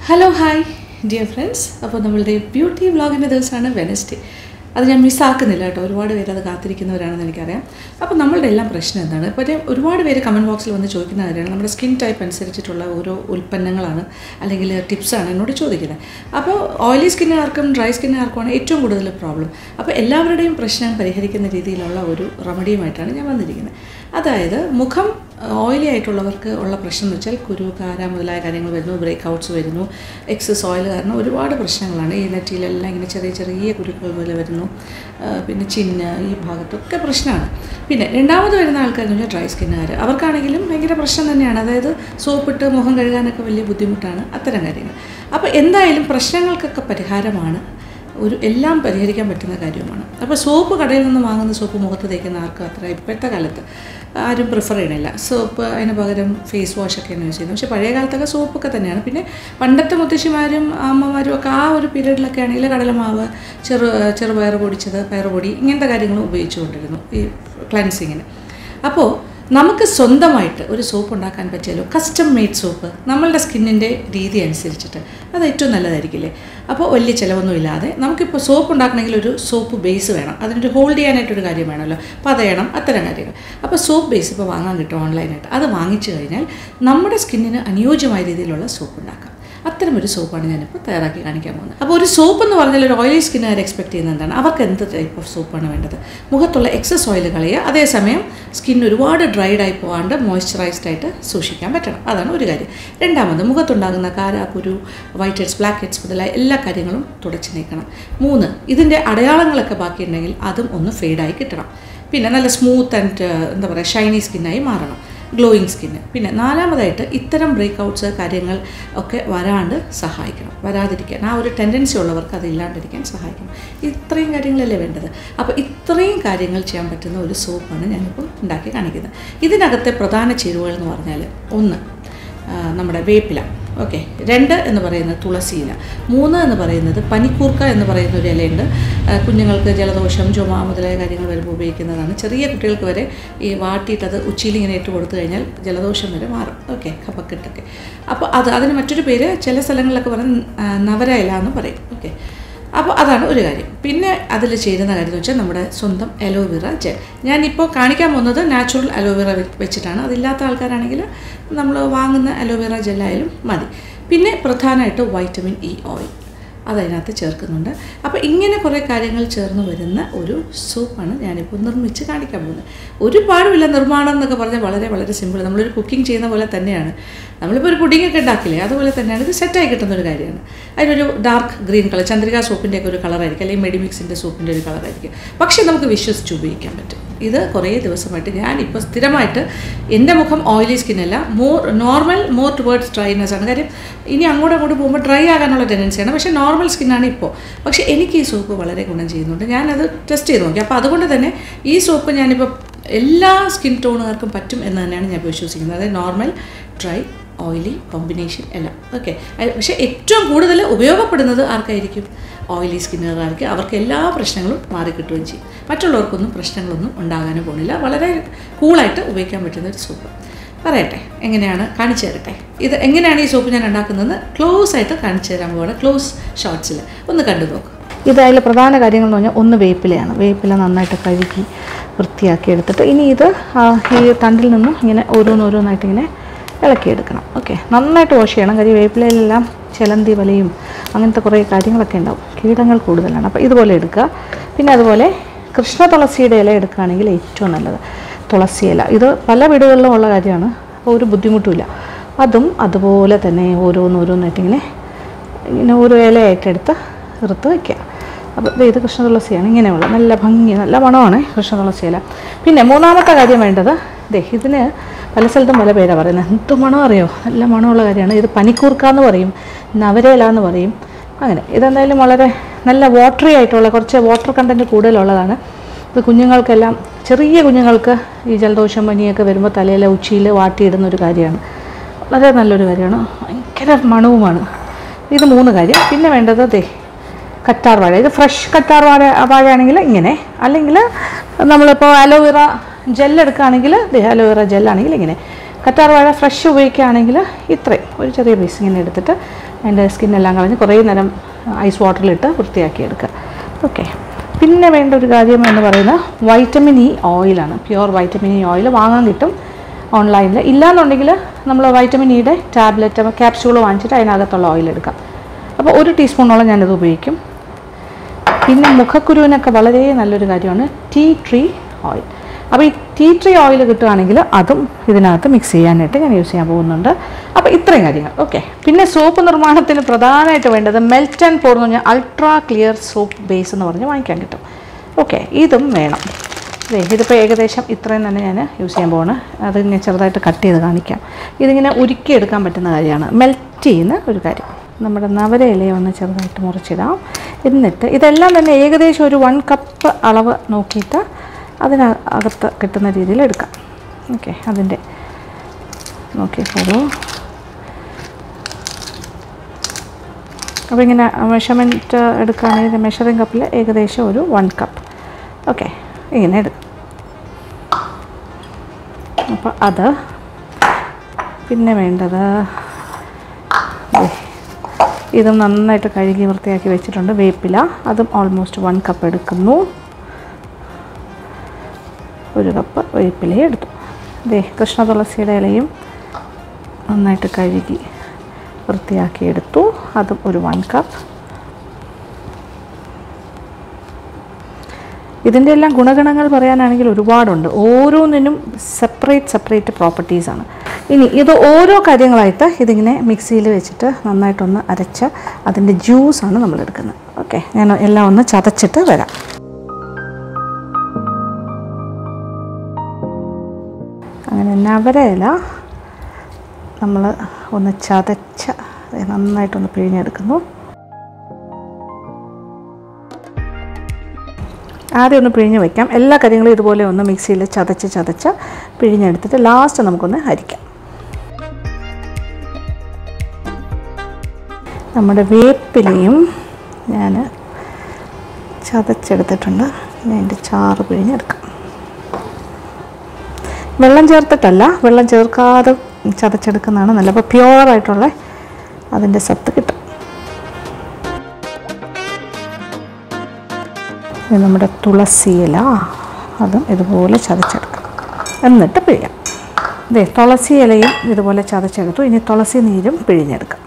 hello hi dear friends അപ്പോൾ നമ്മളുടെ beauty വ്ളോഗിൻ്റെ ദിവസമാണ് വെനസ്ഡേ അത് ഞാൻ മിസ്സാക്കുന്നില്ല കേട്ടോ ഒരുപാട് പേര് അത് കാത്തിരിക്കുന്നവരാണെന്ന് എനിക്കറിയാം അപ്പോൾ നമ്മളുടെ എല്ലാം പ്രശ്നം എന്താണ് ഇപ്പോൾ ഒരുപാട് പേര് കമൻറ്റ് ബോക്സിൽ വന്ന് ചോദിക്കുന്ന കാര്യമാണ് നമ്മുടെ സ്കിൻ ടൈപ്പ് അനുസരിച്ചിട്ടുള്ള ഓരോ ഉൽപ്പന്നങ്ങളാണ് അല്ലെങ്കിൽ ടിപ്സാണ് എന്നോട് ചോദിക്കുന്നത് അപ്പോൾ ഓയിലി സ്കിന്നുകാർക്കും ഡ്രൈ സ്കിന്നുകാർക്കുമാണ് ഏറ്റവും കൂടുതൽ പ്രോബ്ലം അപ്പോൾ എല്ലാവരുടെയും പ്രശ്നം പരിഹരിക്കുന്ന രീതിയിലുള്ള ഒരു റെമഡിയുമായിട്ടാണ് ഞാൻ വന്നിരിക്കുന്നത് അതായത് മുഖം ഓയിലി ആയിട്ടുള്ളവർക്ക് ഉള്ള പ്രശ്നം എന്ന് വെച്ചാൽ കുരു കാര മുതലായ കാര്യങ്ങൾ വരുന്നു ബ്രേക്ക് ഔട്ട്സ് വരുന്നു എക്സസ് ഓയിൽ കാരണം ഒരുപാട് പ്രശ്നങ്ങളാണ് ഈ നെറ്റിയിലെല്ലാം ഇങ്ങനെ ചെറിയ ചെറിയ കുരുക്കൾ പോലെ വരുന്നു ആ, പിന്നെ ചിന്ന് ഈ ഭാഗത്തൊക്കെ പ്രശ്നമാണ് പിന്നെ രണ്ടാമത് വരുന്ന ആൾക്കാരെന്ന് വെച്ചാൽ ഡ്രൈ സ്കിന്നുകാർ അവർക്കാണെങ്കിലും ഭയങ്കര പ്രശ്നം തന്നെയാണ് അതായത് സോപ്പിട്ട് മുഖം കഴുകാനൊക്കെ വലിയ ബുദ്ധിമുട്ടാണ് അത്തരം കാര്യങ്ങൾ അപ്പോൾ എന്തായാലും പ്രശ്നങ്ങൾക്കൊക്കെ പരിഹാരമാണ് ഒരു എല്ലാം പരിഹരിക്കാൻ പറ്റുന്ന കാര്യവുമാണ് അപ്പോൾ സോപ്പ് കടയിൽ നിന്ന് വാങ്ങുന്ന സോപ്പ് മുഖത്ത് തേക്കുന്ന ആർക്കും അത്ര ഇപ്പോഴത്തെ കാലത്ത് ആരും പ്രിഫർ ചെയ്യണില്ല സോപ്പ് അതിന് പകരം ഫേസ് വാഷൊക്കെയാണ് യൂസ് ചെയ്യുന്നത് പക്ഷേ പഴയ കാലത്തൊക്കെ സോപ്പൊക്കെ തന്നെയാണ് പിന്നെ പണ്ടത്തെ മുത്തശ്ശിമാരും അമ്മമാരും ഒക്കെ ആ ഒരു പീരീഡിലൊക്കെ ആണെങ്കിൽ കടലമാവ് ചെറു ചെറുപയർ പൊടിച്ചത് പയറുപൊടി ഇങ്ങനത്തെ കാര്യങ്ങൾ ഉപയോഗിച്ചുകൊണ്ടിരുന്നു ഈ ക്ലൻസിങ്ങിന് അപ്പോൾ നമുക്ക് സ്വന്തമായിട്ട് ഒരു സോപ്പ് ഉണ്ടാക്കാൻ പറ്റിയാലോ കസ്റ്റം മെയ്ഡ് സോപ്പ് നമ്മളുടെ സ്കിന്നിൻ്റെ രീതി അനുസരിച്ചിട്ട് അത് ഏറ്റവും നല്ലതായിരിക്കില്ലേ അപ്പോൾ വലിയ ചിലവൊന്നും ഇല്ലാതെ നമുക്കിപ്പോൾ സോപ്പ് ഉണ്ടാക്കണമെങ്കിൽ ഒരു സോപ്പ് ബേസ് വേണം അതിനൊരു ഹോൾഡ് ചെയ്യാനായിട്ടൊരു കാര്യം വേണമല്ലോ പതയണം അത്തരം കാര്യങ്ങൾ അപ്പോൾ സോപ്പ് ബേസ് ഇപ്പോൾ വാങ്ങാൻ കിട്ടും ഓൺലൈനായിട്ട് അത് വാങ്ങിച്ചു കഴിഞ്ഞാൽ നമ്മുടെ സ്കിന്നിന് അനുയോജ്യമായ രീതിയിലുള്ള സോപ്പ് ഉണ്ടാക്കാം അത്തരമൊരു സോപ്പാണ് ഞാനിപ്പോൾ തയ്യാറാക്കി കാണിക്കാൻ പോകുന്നത് അപ്പോൾ ഒരു സോപ്പ് എന്ന് പറഞ്ഞാൽ ഒരു ഓയിലി സ്കിന്നുകാർ എക്സ്പെക്ട് ചെയ്യുന്നത് എന്താണ് അവർക്ക് എന്ത് ടൈപ്പ് ഓഫ് സോപ്പാണ് വേണ്ടത് മുഖത്തുള്ള എക്സസ് ഓയിൽ കളയുക അതേസമയം സ്കിൻ ഒരുപാട് ഡ്രൈഡ് ആയി പോകാണ്ട് മോയ്സ്ചറൈസ്ഡ് ആയിട്ട് സൂക്ഷിക്കാൻ പറ്റണം അതാണ് ഒരു കാര്യം രണ്ടാമത് മുഖത്തുണ്ടാകുന്ന കാര കുരു വൈറ്റ് ഹെഡ്സ് ബ്ലാക്ക് ഹെഡ്സ് മുതലായ എല്ലാ കാര്യങ്ങളും തുടച്ചു നീക്കണം മൂന്ന് ഇതിൻ്റെ അടയാളങ്ങളൊക്കെ ബാക്കിയുണ്ടെങ്കിൽ അതും ഒന്ന് ഫെയ്ഡായി കിട്ടണം പിന്നെ നല്ല സ്മൂത്ത് ആൻഡ് എന്താ പറയുക ഷൈനി സ്കിന്നായി മാറണം ഗ്ലോയിങ് സ്കിന്ന് പിന്നെ നാലാമതായിട്ട് ഇത്തരം ബ്രേക്ക് ഔട്ട്സ് കാര്യങ്ങൾ ഒക്കെ വരാണ്ട് സഹായിക്കണം വരാതിരിക്കാൻ ആ ഒരു ടെൻഡൻസി ഉള്ളവർക്ക് അത് ഇല്ലാണ്ടിരിക്കാൻ സഹായിക്കണം ഇത്രയും കാര്യങ്ങളല്ലേ വേണ്ടത് അപ്പോൾ ഇത്രയും കാര്യങ്ങൾ ചെയ്യാൻ പറ്റുന്ന ഒരു സോപ്പാണ് ഞാനിപ്പോൾ ഉണ്ടാക്കി കാണിക്കുന്നത് ഇതിനകത്തെ പ്രധാന ചേരുവകൾ എന്ന് പറഞ്ഞാൽ ഒന്ന് ആ, നമ്മുടെ വേപ്പില ഓക്കെ രണ്ട് എന്ന് പറയുന്നത് തുളസിയില മൂന്ന് എന്ന് പറയുന്നത് പനിക്കൂർക്ക എന്ന് പറയുന്ന ഒരു ഇലയുണ്ട് ആ, കുഞ്ഞുങ്ങൾക്ക് ജലദോഷം ചുമ മുതലായ കാര്യങ്ങൾ വരുമ്പോൾ ഉപയോഗിക്കുന്നതാണ് ചെറിയ കുട്ടികൾക്ക് വരെ ഈ വാട്ടിയിട്ടത് ഉച്ചിയിൽ ഇങ്ങനെ ഇട്ട് കൊടുത്തു കഴിഞ്ഞാൽ ജലദോഷം വരെ മാറും ഓക്കെ കഫക്കെട്ടൊക്കെ അപ്പോൾ അത് അതിന് മറ്റൊരു പേര് ചില സ്ഥലങ്ങളിലൊക്കെ പറയുന്നത് ആ, നവര ഇല എന്ന് പറയും ഓക്കെ അപ്പോൾ അതാണ് ഒരു കാര്യം പിന്നെ അതിൽ ചേരുന്ന കാര്യം എന്ന് വെച്ചാൽ നമ്മുടെ സ്വന്തം അലോവേറ ജെൽ ഞാനിപ്പോൾ കാണിക്കാൻ പോകുന്നത് നാച്ചുറൽ അലോവേറ വെച്ചിട്ടാണ് അതില്ലാത്ത ആൾക്കാരാണെങ്കിൽ നമ്മൾ വാങ്ങുന്ന അലോവേറ ജെല്ലായാലും മതി പിന്നെ പ്രധാനമായിട്ട് വൈറ്റമിൻ ഇ ഓയിൽ അതതിനകത്ത് ചേർക്കുന്നുണ്ട് അപ്പോൾ ഇങ്ങനെ കുറേ കാര്യങ്ങൾ ചേർന്ന് വരുന്ന ഒരു സൂപ്പാണ് ഞാനിപ്പോൾ നിർമ്മിച്ച് കാണിക്കാൻ പോകുന്നത് ഒരുപാടുമില്ല നിർമ്മാണം എന്നൊക്കെ പറഞ്ഞാൽ വളരെ വളരെ സിമ്പിൾ നമ്മളൊരു കുക്കിംഗ് ചെയ്യുന്ന പോലെ തന്നെയാണ് നമ്മളിപ്പോൾ ഒരു പുഡിങ്ങൊക്കെ ഉണ്ടാക്കില്ലേ അതുപോലെ തന്നെയാണ് ഇത് സെറ്റായി കിട്ടുന്ന ഒരു കാര്യമാണ് അതിനൊരു ഡാർക്ക് ഗ്രീൻ കളർ ചന്ദ്രിക സോപ്പിൻ്റെ ഒക്കെ ഒരു കളറായിരിക്കും അല്ലെങ്കിൽ മെഡിമിക്സിൻ്റെ സോപ്പിൻ്റെ ഒരു കളറായിരിക്കും പക്ഷേ നമുക്ക് വിശ്വസിച്ച് ഉപയോഗിക്കാൻ പറ്റും ഇത് കുറേ ദിവസമായിട്ട് ഞാനിപ്പോൾ സ്ഥിരമായിട്ട് എൻ്റെ മുഖം ഓയിലി സ്കിന്നല്ല more normal more towards dryness ആണ് കാര്യം ഇനി അങ്ങോട്ടും അങ്ങോട്ട് പോകുമ്പോൾ ഡ്രൈ ആകാനുള്ള ടെൻഡൻസിയാണ് പക്ഷേ നോർമൽ സ്കിന്നാണ് ഇപ്പോൾ പക്ഷേ എനിക്ക് ഈ സോപ്പ് വളരെ ഗുണം ചെയ്യുന്നുണ്ട് ഞാനത് ടെസ്റ്റ് ചെയ്ത് നോക്കി അപ്പോൾ അതുകൊണ്ട് തന്നെ ഈ സോപ്പ് ഞാനിപ്പോൾ എല്ലാ സ്കിൻ ടോണുകാർക്കും പറ്റും എന്ന് തന്നെയാണ് ഞാൻ വിശ്വസിക്കുന്നത് അതായത് നോർമൽ ഡ്രൈ ഓയിലി കോമ്പിനേഷൻ എല്ലാം ഓക്കെ പക്ഷേ ഏറ്റവും കൂടുതൽ ഉപയോഗപ്പെടുന്നത് ആർക്കായിരിക്കും ഓയിലി സ്കിന്നുകാർക്ക് അവർക്ക് എല്ലാ പ്രശ്നങ്ങളും മാറിക്കിട്ടുകയും ചെയ്യും മറ്റുള്ളവർക്കൊന്നും പ്രശ്നങ്ങളൊന്നും ഉണ്ടാകാനും പോകുന്നില്ല വളരെ കൂളായിട്ട് ഉപയോഗിക്കാൻ പറ്റുന്ന ഒരു സോപ്പ് പറയട്ടെ എങ്ങനെയാണ് കാണിച്ചു തരട്ടെ ഇത് എങ്ങനെയാണ് ഈ സോപ്പ് ഞാൻ ഉണ്ടാക്കുന്നത് ക്ലോസ് ആയിട്ട് കാണിച്ചു തരാൻ പോവാണ് ക്ലോസ് ഷോർട്സിൽ ഒന്ന് കണ്ടു നോക്കും ഇത് അതിൽ പ്രധാന കാര്യങ്ങൾ എന്ന് പറഞ്ഞാൽ ഒന്ന് വേപ്പിലയാണ് വേപ്പില നന്നായിട്ട് കഴുകി വൃത്തിയാക്കി എടുത്തിട്ട് ഇനി ഇത് ആ, ഈ തണ്ടിൽ നിന്നും ഇങ്ങനെ ഓരോന്നോരോന്നായിട്ട് ഇങ്ങനെ ഇളക്കിയെടുക്കണം ഓക്കെ നന്നായിട്ട് വാഷ് ചെയ്യണം കാര്യം വേപ്പിലയിലെല്ലാം ചിലന്തി വലയും അങ്ങനത്തെ കുറേ കാര്യങ്ങളൊക്കെ ഉണ്ടാവും കീടങ്ങൾ കൂടുതലാണ് അപ്പോൾ ഇതുപോലെ എടുക്കുക പിന്നെ അതുപോലെ കൃഷ്ണ തുളസിയുടെ ഇല എടുക്കുകയാണെങ്കിൽ ഏറ്റവും നല്ലത് തുളസി ഇല ഇത് പല വീടുകളിലും ഉള്ള കാര്യമാണ് അപ്പോൾ ഒരു ബുദ്ധിമുട്ടുമില്ല അതും അതുപോലെ തന്നെ ഓരോന്നോരോന്നായിട്ട് ഇങ്ങനെ ഇങ്ങനെ ഓരോ ഇലയായിട്ട് എടുത്ത് ഇറുത്ത് വയ്ക്കുക അപ്പോൾ ദേ ഇത് കൃഷ്ണ തുളസിയാണ് ഇങ്ങനെയുള്ള നല്ല ഭംഗി നല്ല മണമാണ് കൃഷ്ണ തുളസി ഇല പിന്നെ മൂന്നാമത്തെ കാര്യം വേണ്ടത് ദേ ഇതിന് പല സ്ഥലത്തും പല പേരാണ് പറയുന്നത് എന്ത് മണം അറിയോ നല്ല മണമുള്ള കാര്യമാണ് ഇത് പനിക്കൂർക്ക എന്ന് പറയും നവരയില എന്ന് പറയും അങ്ങനെ ഇതെന്തായാലും വളരെ നല്ല വാട്ടറി ആയിട്ടുള്ള കുറച്ച് വാട്ടർ കണ്ടൻറ്റ് കൂടുതലുള്ളതാണ് ഇത് കുഞ്ഞുങ്ങൾക്കെല്ലാം ചെറിയ കുഞ്ഞുങ്ങൾക്ക് ഈ ജലദോഷം പനിയൊക്കെ വരുമ്പോൾ തലയിലെ ഉച്ചിയിൽ വാട്ടിയിടുന്ന ഒരു കാര്യമാണ് വളരെ നല്ലൊരു കാര്യമാണ് ഭയങ്കര മണവുമാണ് ഇത് മൂന്ന് കാര്യം പിന്നെ വേണ്ടത് ദേ കറ്റാർ വാഴ ഇത് ഫ്രഷ് കറ്റാർ വാഴ വാഴയാണെങ്കിൽ ഇങ്ങനെ അല്ലെങ്കിൽ നമ്മളിപ്പോൾ അലോവേറ ജെൽ എടുക്കുകയാണെങ്കിൽ ദേ അലോവേറ ജെല്ലാണെങ്കിൽ ഇങ്ങനെ കറ്റാർ വാഴ ഫ്രഷ് ഉപയോഗിക്കുകയാണെങ്കിൽ ഇത്രയും ഒരു ചെറിയ പീസ് ഇങ്ങനെ എടുത്തിട്ട് അതിൻ്റെ സ്കിന്നെല്ലാം കളഞ്ഞ് കുറേ നേരം ഐസ് വാട്ടറിലിട്ട് വൃത്തിയാക്കി എടുക്കുക ഓക്കെ പിന്നെ വേണ്ട ഒരു കാര്യം എന്ന് പറയുന്നത് വൈറ്റമിൻ ഇ ഓയിലാണ് പ്യുവർ വൈറ്റമിൻ ഇ ഓയിൽ വാങ്ങാൻ കിട്ടും ഓൺലൈനിൽ ഇല്ലാന്നുണ്ടെങ്കിൽ നമ്മൾ വൈറ്റമിൻ ഇയുടെ ടാബ്ലറ്റ് ക്യാപ്സ്യൂൾ വാങ്ങിച്ചിട്ട് അതിനകത്തുള്ള ഓയിൽ എടുക്കാം അപ്പോൾ ഒരു ടീസ്പൂണോളം ഞാനിത് ഉപയോഗിക്കും പിന്നെ മുഖക്കുരുവിനൊക്കെ വളരെ നല്ലൊരു കാര്യമാണ് ടീ ട്രീ ഓയിൽ അപ്പോൾ ഈ ടീ ട്രീ ഓയിൽ കിട്ടുകയാണെങ്കിൽ അതും ഇതിനകത്ത് മിക്സ് ചെയ്യാനായിട്ട് ഞാൻ യൂസ് ചെയ്യാൻ പോകുന്നുണ്ട് അപ്പോൾ ഇത്രയും കാര്യങ്ങൾ ഓക്കെ പിന്നെ സോപ്പ് നിർമ്മാണത്തിന് പ്രധാനമായിട്ട് വേണ്ടത് മെൽറ്റ് ആൻഡ് പോർ എന്ന് പറഞ്ഞാൽ അൾട്രാ ക്ലിയർ സോപ്പ് ബേസ് എന്ന് പറഞ്ഞ് വാങ്ങിക്കാൻ കിട്ടും ഓക്കെ ഇതും വേണം ദേ ഇതിപ്പോൾ ഏകദേശം ഇത്രയും തന്നെ ഞാൻ യൂസ് ചെയ്യാൻ പോവാണ് അത് ഞാൻ ചെറുതായിട്ട് കട്ട് ചെയ്ത് കാണിക്കാം ഇതിങ്ങനെ ഉരുക്കിയെടുക്കാൻ പറ്റുന്ന കാര്യമാണ് മെൽറ്റ് ചെയ്യുന്ന ഒരു കാര്യം നമ്മുടെ നവര ഇലയെ ഒന്ന് ചെറുതായിട്ട് മുറിച്ചിടാം എന്നിട്ട് ഇതെല്ലാം തന്നെ ഏകദേശം ഒരു വൺ കപ്പ് അളവ് നോക്കിയിട്ട് അതിനകത്ത് കിട്ടുന്ന രീതിയിൽ എടുക്കാം ഓക്കെ അതിൻ്റെ നോക്കിക്കോളൂ അപ്പോൾ ഇങ്ങനെ മെഷർമെൻറ്റ് എടുക്കുകയാണെങ്കിൽ മെഷറിംഗ് കപ്പിൽ ഏകദേശം ഒരു വൺ കപ്പ് ഓക്കെ ഇങ്ങനെ എടുക്കും അപ്പോൾ അത് പിന്നെ വേണ്ടത് ദേ, ഇതും നന്നായിട്ട് കഴുകി വൃത്തിയാക്കി വെച്ചിട്ടുണ്ട് വേപ്പില അതും ഓൾമോസ്റ്റ് വൺ കപ്പ് എടുക്കുന്നു ഒരു കപ്പ് വേപ്പിലയും എടുത്തു ദേ കൃഷ്ണ തുളസിയുടെ ഇലയും നന്നായിട്ട് കഴുകി വൃത്തിയാക്കി എടുത്തു അതും ഒരു വൺ കപ്പ് ഇതിൻ്റെ എല്ലാം ഗുണഗണങ്ങൾ പറയാനാണെങ്കിൽ ഒരുപാടുണ്ട് ഓരോന്നിനും സെപ്പറേറ്റ് സെപ്പറേറ്റ് പ്രോപ്പർട്ടീസാണ് ഇനി ഇത് ഓരോ കാര്യങ്ങളായിട്ട് ഇതിങ്ങനെ മിക്സിയിൽ വെച്ചിട്ട് നന്നായിട്ടൊന്ന് അരച്ച് അതിൻ്റെ ജ്യൂസാണ് നമ്മൾ എടുക്കുന്നത് ഓക്കെ ഞാൻ എല്ലാം ഒന്ന് ചതച്ചിട്ട് വരാം അങ്ങനെ നവരയില നമ്മൾ ഒന്ന് ചതച്ച് ദേ നന്നായിട്ടൊന്ന് പിഴിഞ്ഞെടുക്കുന്നു ആദ്യം ഒന്ന് പിഴിഞ്ഞ് വയ്ക്കാം എല്ലാ കാര്യങ്ങളും ഇതുപോലെ ഒന്ന് മിക്സിയിൽ ചതച്ച് ചതച്ച് പിഴിഞ്ഞെടുത്തിട്ട് ലാസ്റ്റ് നമുക്കൊന്ന് അരിക്കാം നമ്മുടെ വേപ്പിലയും ഞാൻ ചതച്ചെടുത്തിട്ടുണ്ട് ഇനി അതിൻ്റെ ചാറ് പിഴിഞ്ഞെടുക്കാം വെള്ളം ചേർത്തിട്ടല്ല വെള്ളം ചേർക്കാതെ ചതച്ചെടുക്കുന്നതാണ് നല്ല അപ്പോൾ പ്യുവറായിട്ടുള്ള അതിൻ്റെ സത്ത് കിട്ടും ഇത് നമ്മുടെ തുളസി ഇല അതും ഇതുപോലെ ചതച്ചെടുക്കാം എന്നിട്ട് പിഴിയാം ഇതേ തുളസി ഇലയും ഇതുപോലെ ചതച്ചെടുത്തു ഇനി തുളസി നീരും പിഴിഞ്ഞെടുക്കാം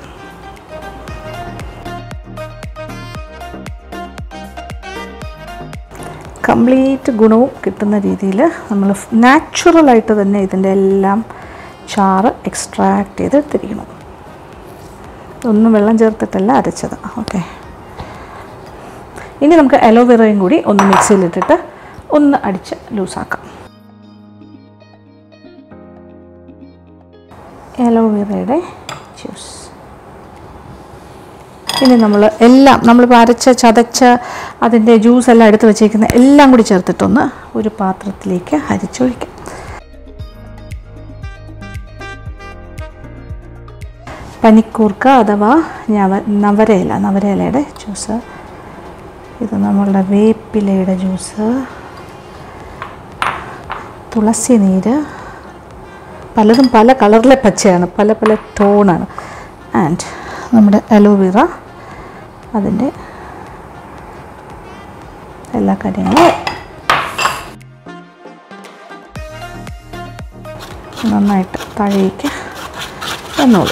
കംപ്ലീറ്റ് ഗുണവും കിട്ടുന്ന രീതിയിൽ നമ്മൾ നാച്ചുറലായിട്ട് തന്നെ ഇതിൻ്റെ എല്ലാം ചാറ് എക്സ്ട്രാക്ട് ചെയ്ത് എടുത്തിരിക്കണം ഒന്നും വെള്ളം ചേർത്തിട്ടല്ല അരച്ചത് ഓക്കെ ഇനി നമുക്ക് അലോവേറയും കൂടി ഒന്ന് മിക്സിയിലിട്ടിട്ട് ഒന്ന് അടിച്ച് ലൂസാക്കാം അലോവേറയുടെ ജ്യൂസ് ഇനി നമ്മൾ എല്ലാം നമ്മളിപ്പോൾ അരച്ച് ചതച്ച് അതിൻ്റെ ജ്യൂസ് എല്ലാം എടുത്ത് വെച്ചേക്കുന്ന എല്ലാം കൂടി ചേർത്തിട്ടൊന്ന് ഒരു പാത്രത്തിലേക്ക് അരിച്ചൊഴിക്കാം പനിക്കൂർക്ക അഥവാ ഞവ നവരയില നവരയിലയുടെ ജ്യൂസ് ഇത് നമ്മളുടെ വേപ്പിലയുടെ ജ്യൂസ് തുളസി നീര് പലതും പല കളറിലെ പച്ചയാണ് പല പല ടോണാണ് ആൻഡ് നമ്മുടെ അലോവേറ അതിൻ്റെ എല്ലാ കാര്യങ്ങളും നന്നായിട്ട് താഴേക്ക് വന്നോളൂ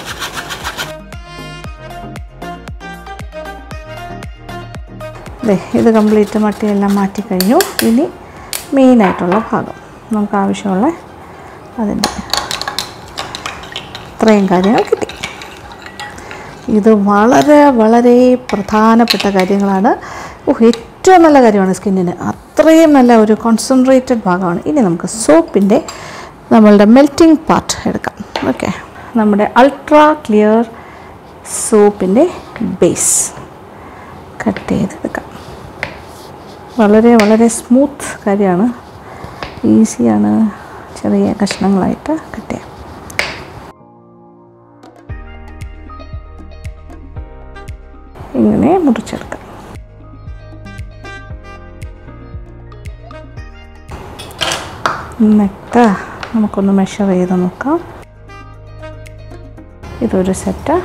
ദേ ഇത് കംപ്ലീറ്റ് മട്ടിയെല്ലാം മാറ്റി കഴിഞ്ഞു ഇനി മെയിനായിട്ടുള്ള ഭാഗം നമുക്ക് ആവശ്യമുള്ള അതിൻ്റെ ഇത്രയും കാര്യങ്ങൾ കിട്ടി ഇത് വളരെ വളരെ പ്രധാനപ്പെട്ട കാര്യങ്ങളാണ് ഓ ഏറ്റവും നല്ല കാര്യമാണ് സ്കിന്നിന് അത്രയും നല്ല ഒരു കോൺസെൻട്രേറ്റഡ് ഭാഗമാണ് ഇനി നമുക്ക് സോപ്പിൻ്റെ നമ്മളുടെ മെൽറ്റിംഗ് പാർട്ട് എടുക്കാം ഓക്കെ നമ്മുടെ അൾട്രാ ക്ലിയർ സോപ്പിൻ്റെ ബേസ് കട്ട് ചെയ്തെടുക്കാം വളരെ വളരെ സ്മൂത്ത് കാര്യമാണ് ഈസിയാണ് ചെറിയ കഷ്ണങ്ങളായിട്ട് കട്ട് ചെയ്യാം ഇങ്ങനെ മുറിച്ചെടുക്കാം എന്നിട്ട് നമുക്കൊന്ന് മെഷർ ചെയ്ത് നോക്കാം ഇതൊരു സെറ്റ്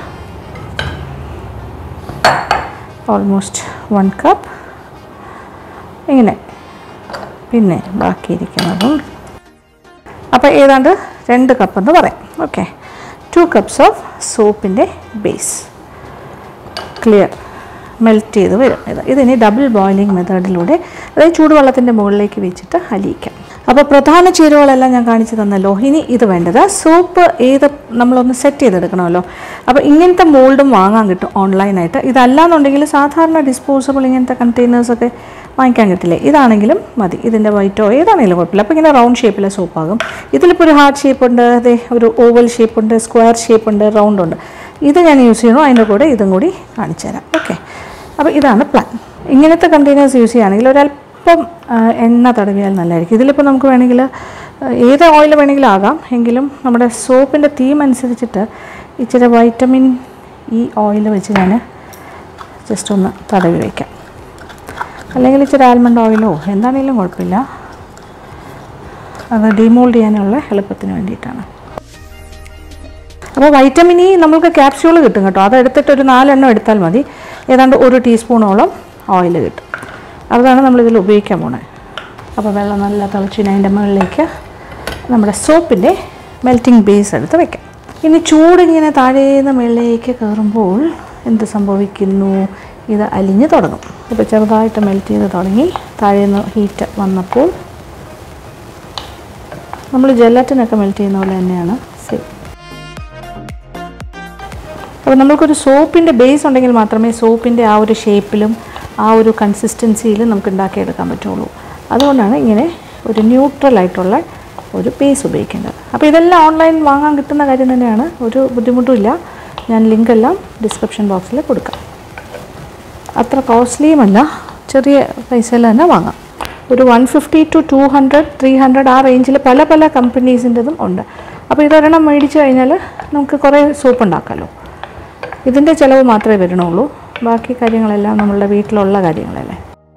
ഓൾമോസ്റ്റ് വൺ കപ്പ് ഇങ്ങനെ പിന്നെ ബാക്കിയിരിക്കുന്നതും അപ്പോൾ ഏതാണ്ട് രണ്ട് കപ്പ് എന്ന് പറയാം ഓക്കെ ടു കപ്സ് ഓഫ് സോപ്പിൻ്റെ ബേസ് ക്ലിയർ മെൽറ്റ് ചെയ്ത് വരും ഇത് ഇതിനി ഡബിൾ ബോയിലിംഗ് മെത്തേഡിലൂടെ അതായത് ചൂടുവെള്ളത്തിൻ്റെ മുകളിലേക്ക് വെച്ചിട്ട് അലിയിക്കാം അപ്പോൾ പ്രധാന ചേരുവകളെല്ലാം ഞാൻ കാണിച്ചു തന്നല്ലോ ഇനി ഇത് വേണ്ടത് സോപ്പ് ഏത് നമ്മളൊന്ന് സെറ്റ് ചെയ്തെടുക്കണമല്ലോ അപ്പോൾ ഇങ്ങനത്തെ മോൾഡും വാങ്ങാൻ കിട്ടും ഓൺലൈനായിട്ട് ഇതല്ലാന്നുണ്ടെങ്കിൽ സാധാരണ ഡിസ്പോസബിൾ ഇങ്ങനത്തെ കണ്ടെയ്നേഴ്സൊക്കെ വാങ്ങിക്കാൻ കിട്ടില്ലേ ഇതാണെങ്കിലും മതി ഇതിൻ്റെ വൈറ്റോ ഏതാണെങ്കിലും കുഴപ്പമില്ല അപ്പോൾ ഇങ്ങനെ റൗണ്ട് ഷേപ്പിലെ സോപ്പാകും ഇതിലിപ്പോൾ ഒരു ഹാർട്ട് ഷേപ്പ് ഉണ്ട് അതെ ഒരു ഓവൽ ഷേപ്പ് ഉണ്ട് സ്ക്വയർ ഷേപ്പ് ഉണ്ട് റൗണ്ട് ഉണ്ട് ഇത് ഞാൻ യൂസ് ചെയ്യണു അതിൻ്റെ കൂടെ ഇതും കൂടി കാണിച്ചു തരാം ഓക്കെ അപ്പോൾ ഇതാണ് പ്ലാൻ ഇങ്ങനത്തെ കണ്ടെയ്നേഴ്സ് യൂസ് ചെയ്യുകയാണെങ്കിൽ ഒരല്പം ആ, എണ്ണ തടവിയാൽ നല്ലതായിരിക്കും ഇതിലിപ്പോൾ നമുക്ക് വേണമെങ്കിൽ ആ, ഏത് ഓയിൽ വേണമെങ്കിലും ആകാം എങ്കിലും നമ്മുടെ സോപ്പിൻ്റെ തീം അനുസരിച്ചിട്ട് ഇച്ചിരി വൈറ്റമിൻ ഈ ഓയിൽ വെച്ച് ഞാൻ ജസ്റ്റ് ഒന്ന് തടവി വയ്ക്കാം അല്ലെങ്കിൽ ഇച്ചിരി ആൽമണ്ട് ഓയിലോ എന്താണെങ്കിലും കുഴപ്പമില്ല അത് ഡിമോൾഡ് ചെയ്യാനുള്ള എളുപ്പത്തിന് വേണ്ടിയിട്ടാണ് അപ്പോൾ വൈറ്റമിൻ ഇ നമുക്ക് ക്യാപ്സ്യൂൾ കിട്ടും കേട്ടോ അത് എടുത്തിട്ട് ഒരു നാലെണ്ണം എടുത്താൽ മതി ഏതാണ്ട് ഒരു ടീസ്പൂണോളം ഓയിൽ കിട്ടും അതാണ് നമ്മളിതിൽ ഉപയോഗിക്കാൻ പോണേ അപ്പോൾ വെള്ളം നല്ല തിളച്ചിന് അതിൻ്റെ മുകളിലേക്ക് നമ്മുടെ സോപ്പിൻ്റെ മെൽറ്റിംഗ് ബേസ് എടുത്ത് വെക്കാം ഇനി ചൂടിങ്ങനെ താഴേന്ന് മുകളിലേക്ക് കയറുമ്പോൾ എന്ത് സംഭവിക്കുന്നു ഇത് അലിഞ്ഞ് തുടങ്ങും ഇപ്പോൾ ചെറുതായിട്ട് മെൽറ്റ് ചെയ്ത് തുടങ്ങി താഴേന്ന് ഹീറ്റ് വന്നപ്പോൾ നമ്മൾ ജെലറ്റിനൊക്കെ മെൽറ്റ് ചെയ്യുന്ന പോലെ തന്നെയാണ് സെയിം അപ്പോൾ നമ്മൾക്കൊരു സോപ്പിൻ്റെ ബേസ് ഉണ്ടെങ്കിൽ മാത്രമേ സോപ്പിൻ്റെ ആ ഒരു ഷേപ്പിലും ആ ഒരു കൺസിസ്റ്റൻസിയിലും നമുക്ക് ഉണ്ടാക്കിയെടുക്കാൻ പറ്റുള്ളൂ അതുകൊണ്ടാണ് ഇങ്ങനെ ഒരു ന്യൂട്രൽ ആയിട്ടുള്ള ഒരു ബേസ് ഉപയോഗിക്കേണ്ടത് അപ്പോൾ ഇതെല്ലാം ഓൺലൈൻ വാങ്ങാൻ കിട്ടുന്ന കാര്യം തന്നെയാണ് ഒരു ബുദ്ധിമുട്ടുമില്ല ഞാൻ ലിങ്ക് എല്ലാം ഡിസ്ക്രിപ്ഷൻ ബോക്സിൽ കൊടുക്കാം അത്ര കോസ്റ്റ്ലിയുമല്ല ചെറിയ പൈസയിൽ തന്നെ വാങ്ങാം ഒരു one fifty two two hundred three hundred ആ റേഞ്ചിൽ പല പല കമ്പനീസിൻ്റെതും ഉണ്ട് അപ്പോൾ ഇതൊരെണ്ണം മേടിച്ച് കഴിഞ്ഞാൽ നമുക്ക് കുറേ സോപ്പ് ഉണ്ടാക്കാമല്ലോ ഇതിൻ്റെ ചിലവ് മാത്രമേ വരണുള്ളൂ ബാക്കി കാര്യങ്ങളെല്ലാം നമ്മളുടെ വീട്ടിലുള്ള കാര്യങ്ങളല്ലേ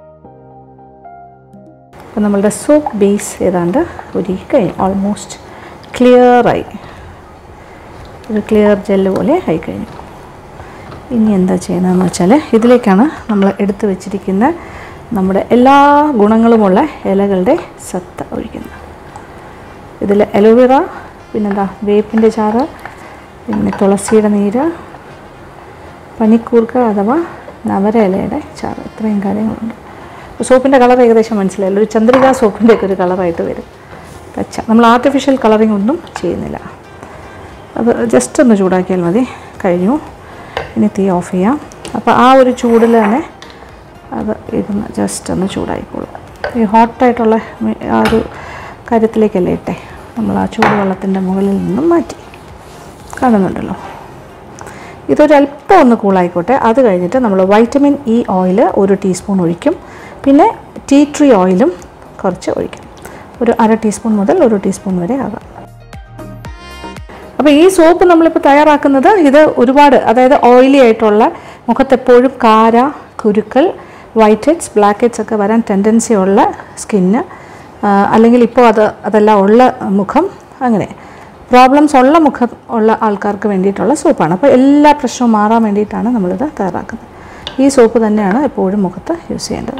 അപ്പോൾ നമ്മളുടെ സോപ്പ് ബേസ് ഏതാണ്ട് ഒരു കഴിഞ്ഞു ഓൾമോസ്റ്റ് ക്ലിയറായി ഒരു ക്ലിയർ ജെല്ല് പോലെ ആയി കഴിഞ്ഞു ഇനി എന്താ ചെയ്യുന്നതെന്ന് വെച്ചാൽ ഇതിലേക്കാണ് നമ്മൾ എടുത്തു വെച്ചിരിക്കുന്ന നമ്മുടെ എല്ലാ ഗുണങ്ങളുമുള്ള ഇലകളുടെ സത്ത് ഒഴിക്കുന്നത് ഇതിൽ അലോവേറ പിന്നെന്താ വേപ്പിൻ്റെ ചാറ് പിന്നെ തുളസിയുടെ നീര് പനിക്കൂർക്ക അഥവാ നവര ഇലയുടെ ചാറ് ഇത്രയും കാര്യങ്ങളുണ്ട് സോപ്പിൻ്റെ കളർ ഏകദേശം മനസ്സിലായല്ലോ ഒരു ചന്ദ്രിക സോപ്പിൻ്റെ ഒക്കെ ഒരു കളറായിട്ട് വരും പച്ച നമ്മൾ ആർട്ടിഫിഷ്യൽ കളറിംഗ് ഒന്നും ചെയ്യുന്നില്ല അത് ജസ്റ്റ് ഒന്ന് ചൂടാക്കിയാൽ മതി കഴിഞ്ഞു ഇനി തീ ഓഫ് ചെയ്യാം അപ്പോൾ ആ ഒരു ചൂടിൽ തന്നെ അത് ഇരുന്ന് ജസ്റ്റ് ഒന്ന് ചൂടായിക്കോളും ഈ ഹോട്ടായിട്ടുള്ള ആ ഒരു കാര്യത്തിലേക്കല്ലേ ഇട്ടെ നമ്മൾ ആ ചൂടുവെള്ളത്തിൻ്റെ മുകളിൽ നിന്നും മാറ്റി കാണുന്നുണ്ടല്ലോ ഇതൊരല്പം ഒന്ന് കൂളായിക്കോട്ടെ അത് കഴിഞ്ഞിട്ട് നമ്മൾ വൈറ്റമിൻ ഇ ഓയിൽ ഒരു ടീസ്പൂൺ ഒഴിക്കും പിന്നെ ടീ ട്രീ ഓയിലും കുറച്ച് ഒഴിക്കും ഒരു അര ടീസ്പൂൺ മുതൽ ഒരു ടീസ്പൂൺ വരെ ആകാം അപ്പോൾ ഈ സോപ്പ് നമ്മളിപ്പോൾ തയ്യാറാക്കുന്നത് ഇത് ഒരുപാട് അതായത് ഓയിലി ആയിട്ടുള്ള മുഖത്തെപ്പോഴും കാര കുരുക്കൾ വൈറ്റ് ഹെഡ്സ് ബ്ലാക്ക് ഹെഡ്സ് ഒക്കെ വരാൻ ടെൻഡൻസി ഉള്ള സ്കിന്ന് അല്ലെങ്കിൽ ഇപ്പോൾ അത് അതെല്ലാം ഉള്ള മുഖം അങ്ങനെ പ്രോബ്ലംസ് ഉള്ള മുഖം ഉള്ള ആൾക്കാർക്ക് വേണ്ടിയിട്ടുള്ള സോപ്പാണ് അപ്പോൾ എല്ലാ പ്രശ്നവും മാറാൻ വേണ്ടിയിട്ടാണ് നമ്മളിത് തയ്യാറാക്കുന്നത് ഈ സോപ്പ് തന്നെയാണ് എപ്പോഴും മുഖത്ത് യൂസ് ചെയ്യേണ്ടത്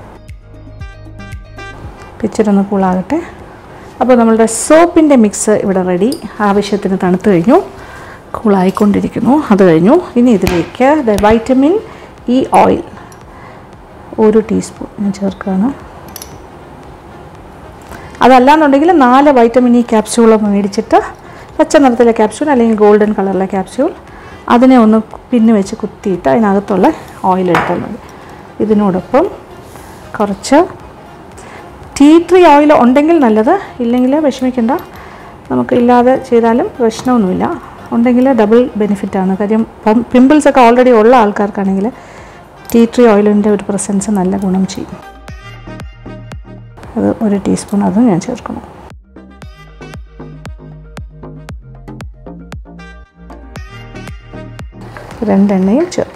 പിക്ചറൊന്ന് കൂളാകട്ടെ അപ്പോൾ നമ്മളുടെ സോപ്പിൻ്റെ മിക്സ് ഇവിടെ റെഡി ആവശ്യത്തിന് തണുത്ത് കഴിഞ്ഞു കൂളായിക്കൊണ്ടിരിക്കുന്നു അത് കഴിഞ്ഞു ഇനി ഇതിലേക്ക് വൈറ്റമിൻ ഇ ഓയിൽ ഒരു ടീസ്പൂൺ ഞാൻ ചേർക്കുകയാണ് അതല്ലാന്നുണ്ടെങ്കിൽ നാല് വൈറ്റമിൻ ഇ ക്യാപ്സ്യൂൾ മേടിച്ചിട്ട് പച്ച നിറത്തിലെ ക്യാപ്സ്യൂൾ അല്ലെങ്കിൽ ഗോൾഡൻ കളറിലെ ക്യാപ്സ്യൂൾ അതിനെ ഒന്ന് പിന്ന് വെച്ച് കുത്തിയിട്ട് അതിനകത്തുള്ള ഓയിൽ എടുത്താൽ മതി ഇതിനോടൊപ്പം കുറച്ച് ടീ ട്രീ ഓയിൽ ഉണ്ടെങ്കിൽ നല്ലത് ഇല്ലെങ്കിൽ വിഷമിക്കണ്ട നമുക്ക് ഇല്ലാതെ ചെയ്താലും പ്രശ്നമൊന്നുമില്ല ഉണ്ടെങ്കിൽ ഡബിൾ ബെനിഫിറ്റാണ് കാര്യം പിമ്പിൾസ് ഒക്കെ ഓൾറെഡി ഉള്ള ആൾക്കാർക്കാണെങ്കിൽ ടീ ട്രീ ഓയിലിൻ്റെ ഒരു പ്രസൻസ് നല്ല ഗുണം ചെയ്യും അത് ഒരു ടീസ്പൂൺ അതും ഞാൻ ചേർക്കണം രണ്ടെണ്ണയും ചേർത്തു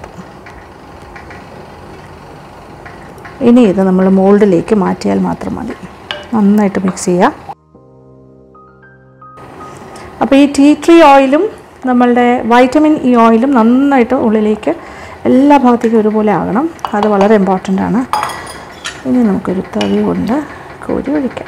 ഇനി ഇത് നമ്മൾ മോൾഡിലേക്ക് മാറ്റിയാൽ മാത്രം മതി നന്നായിട്ട് മിക്സ് ചെയ്യുക അപ്പോൾ ഈ ടീ ട്രീ ഓയിലും നമ്മളുടെ വൈറ്റമിൻ ഇ ഓയിലും നന്നായിട്ട് ഉള്ളിലേക്ക് എല്ലാ ഭാഗത്തേക്കും ഒരുപോലെ ആകണം അത് വളരെ ഇമ്പോർട്ടൻ്റ് ആണ് ഇനി നമുക്കൊരു തവി കൊണ്ട് കോരി ഒഴിക്കാം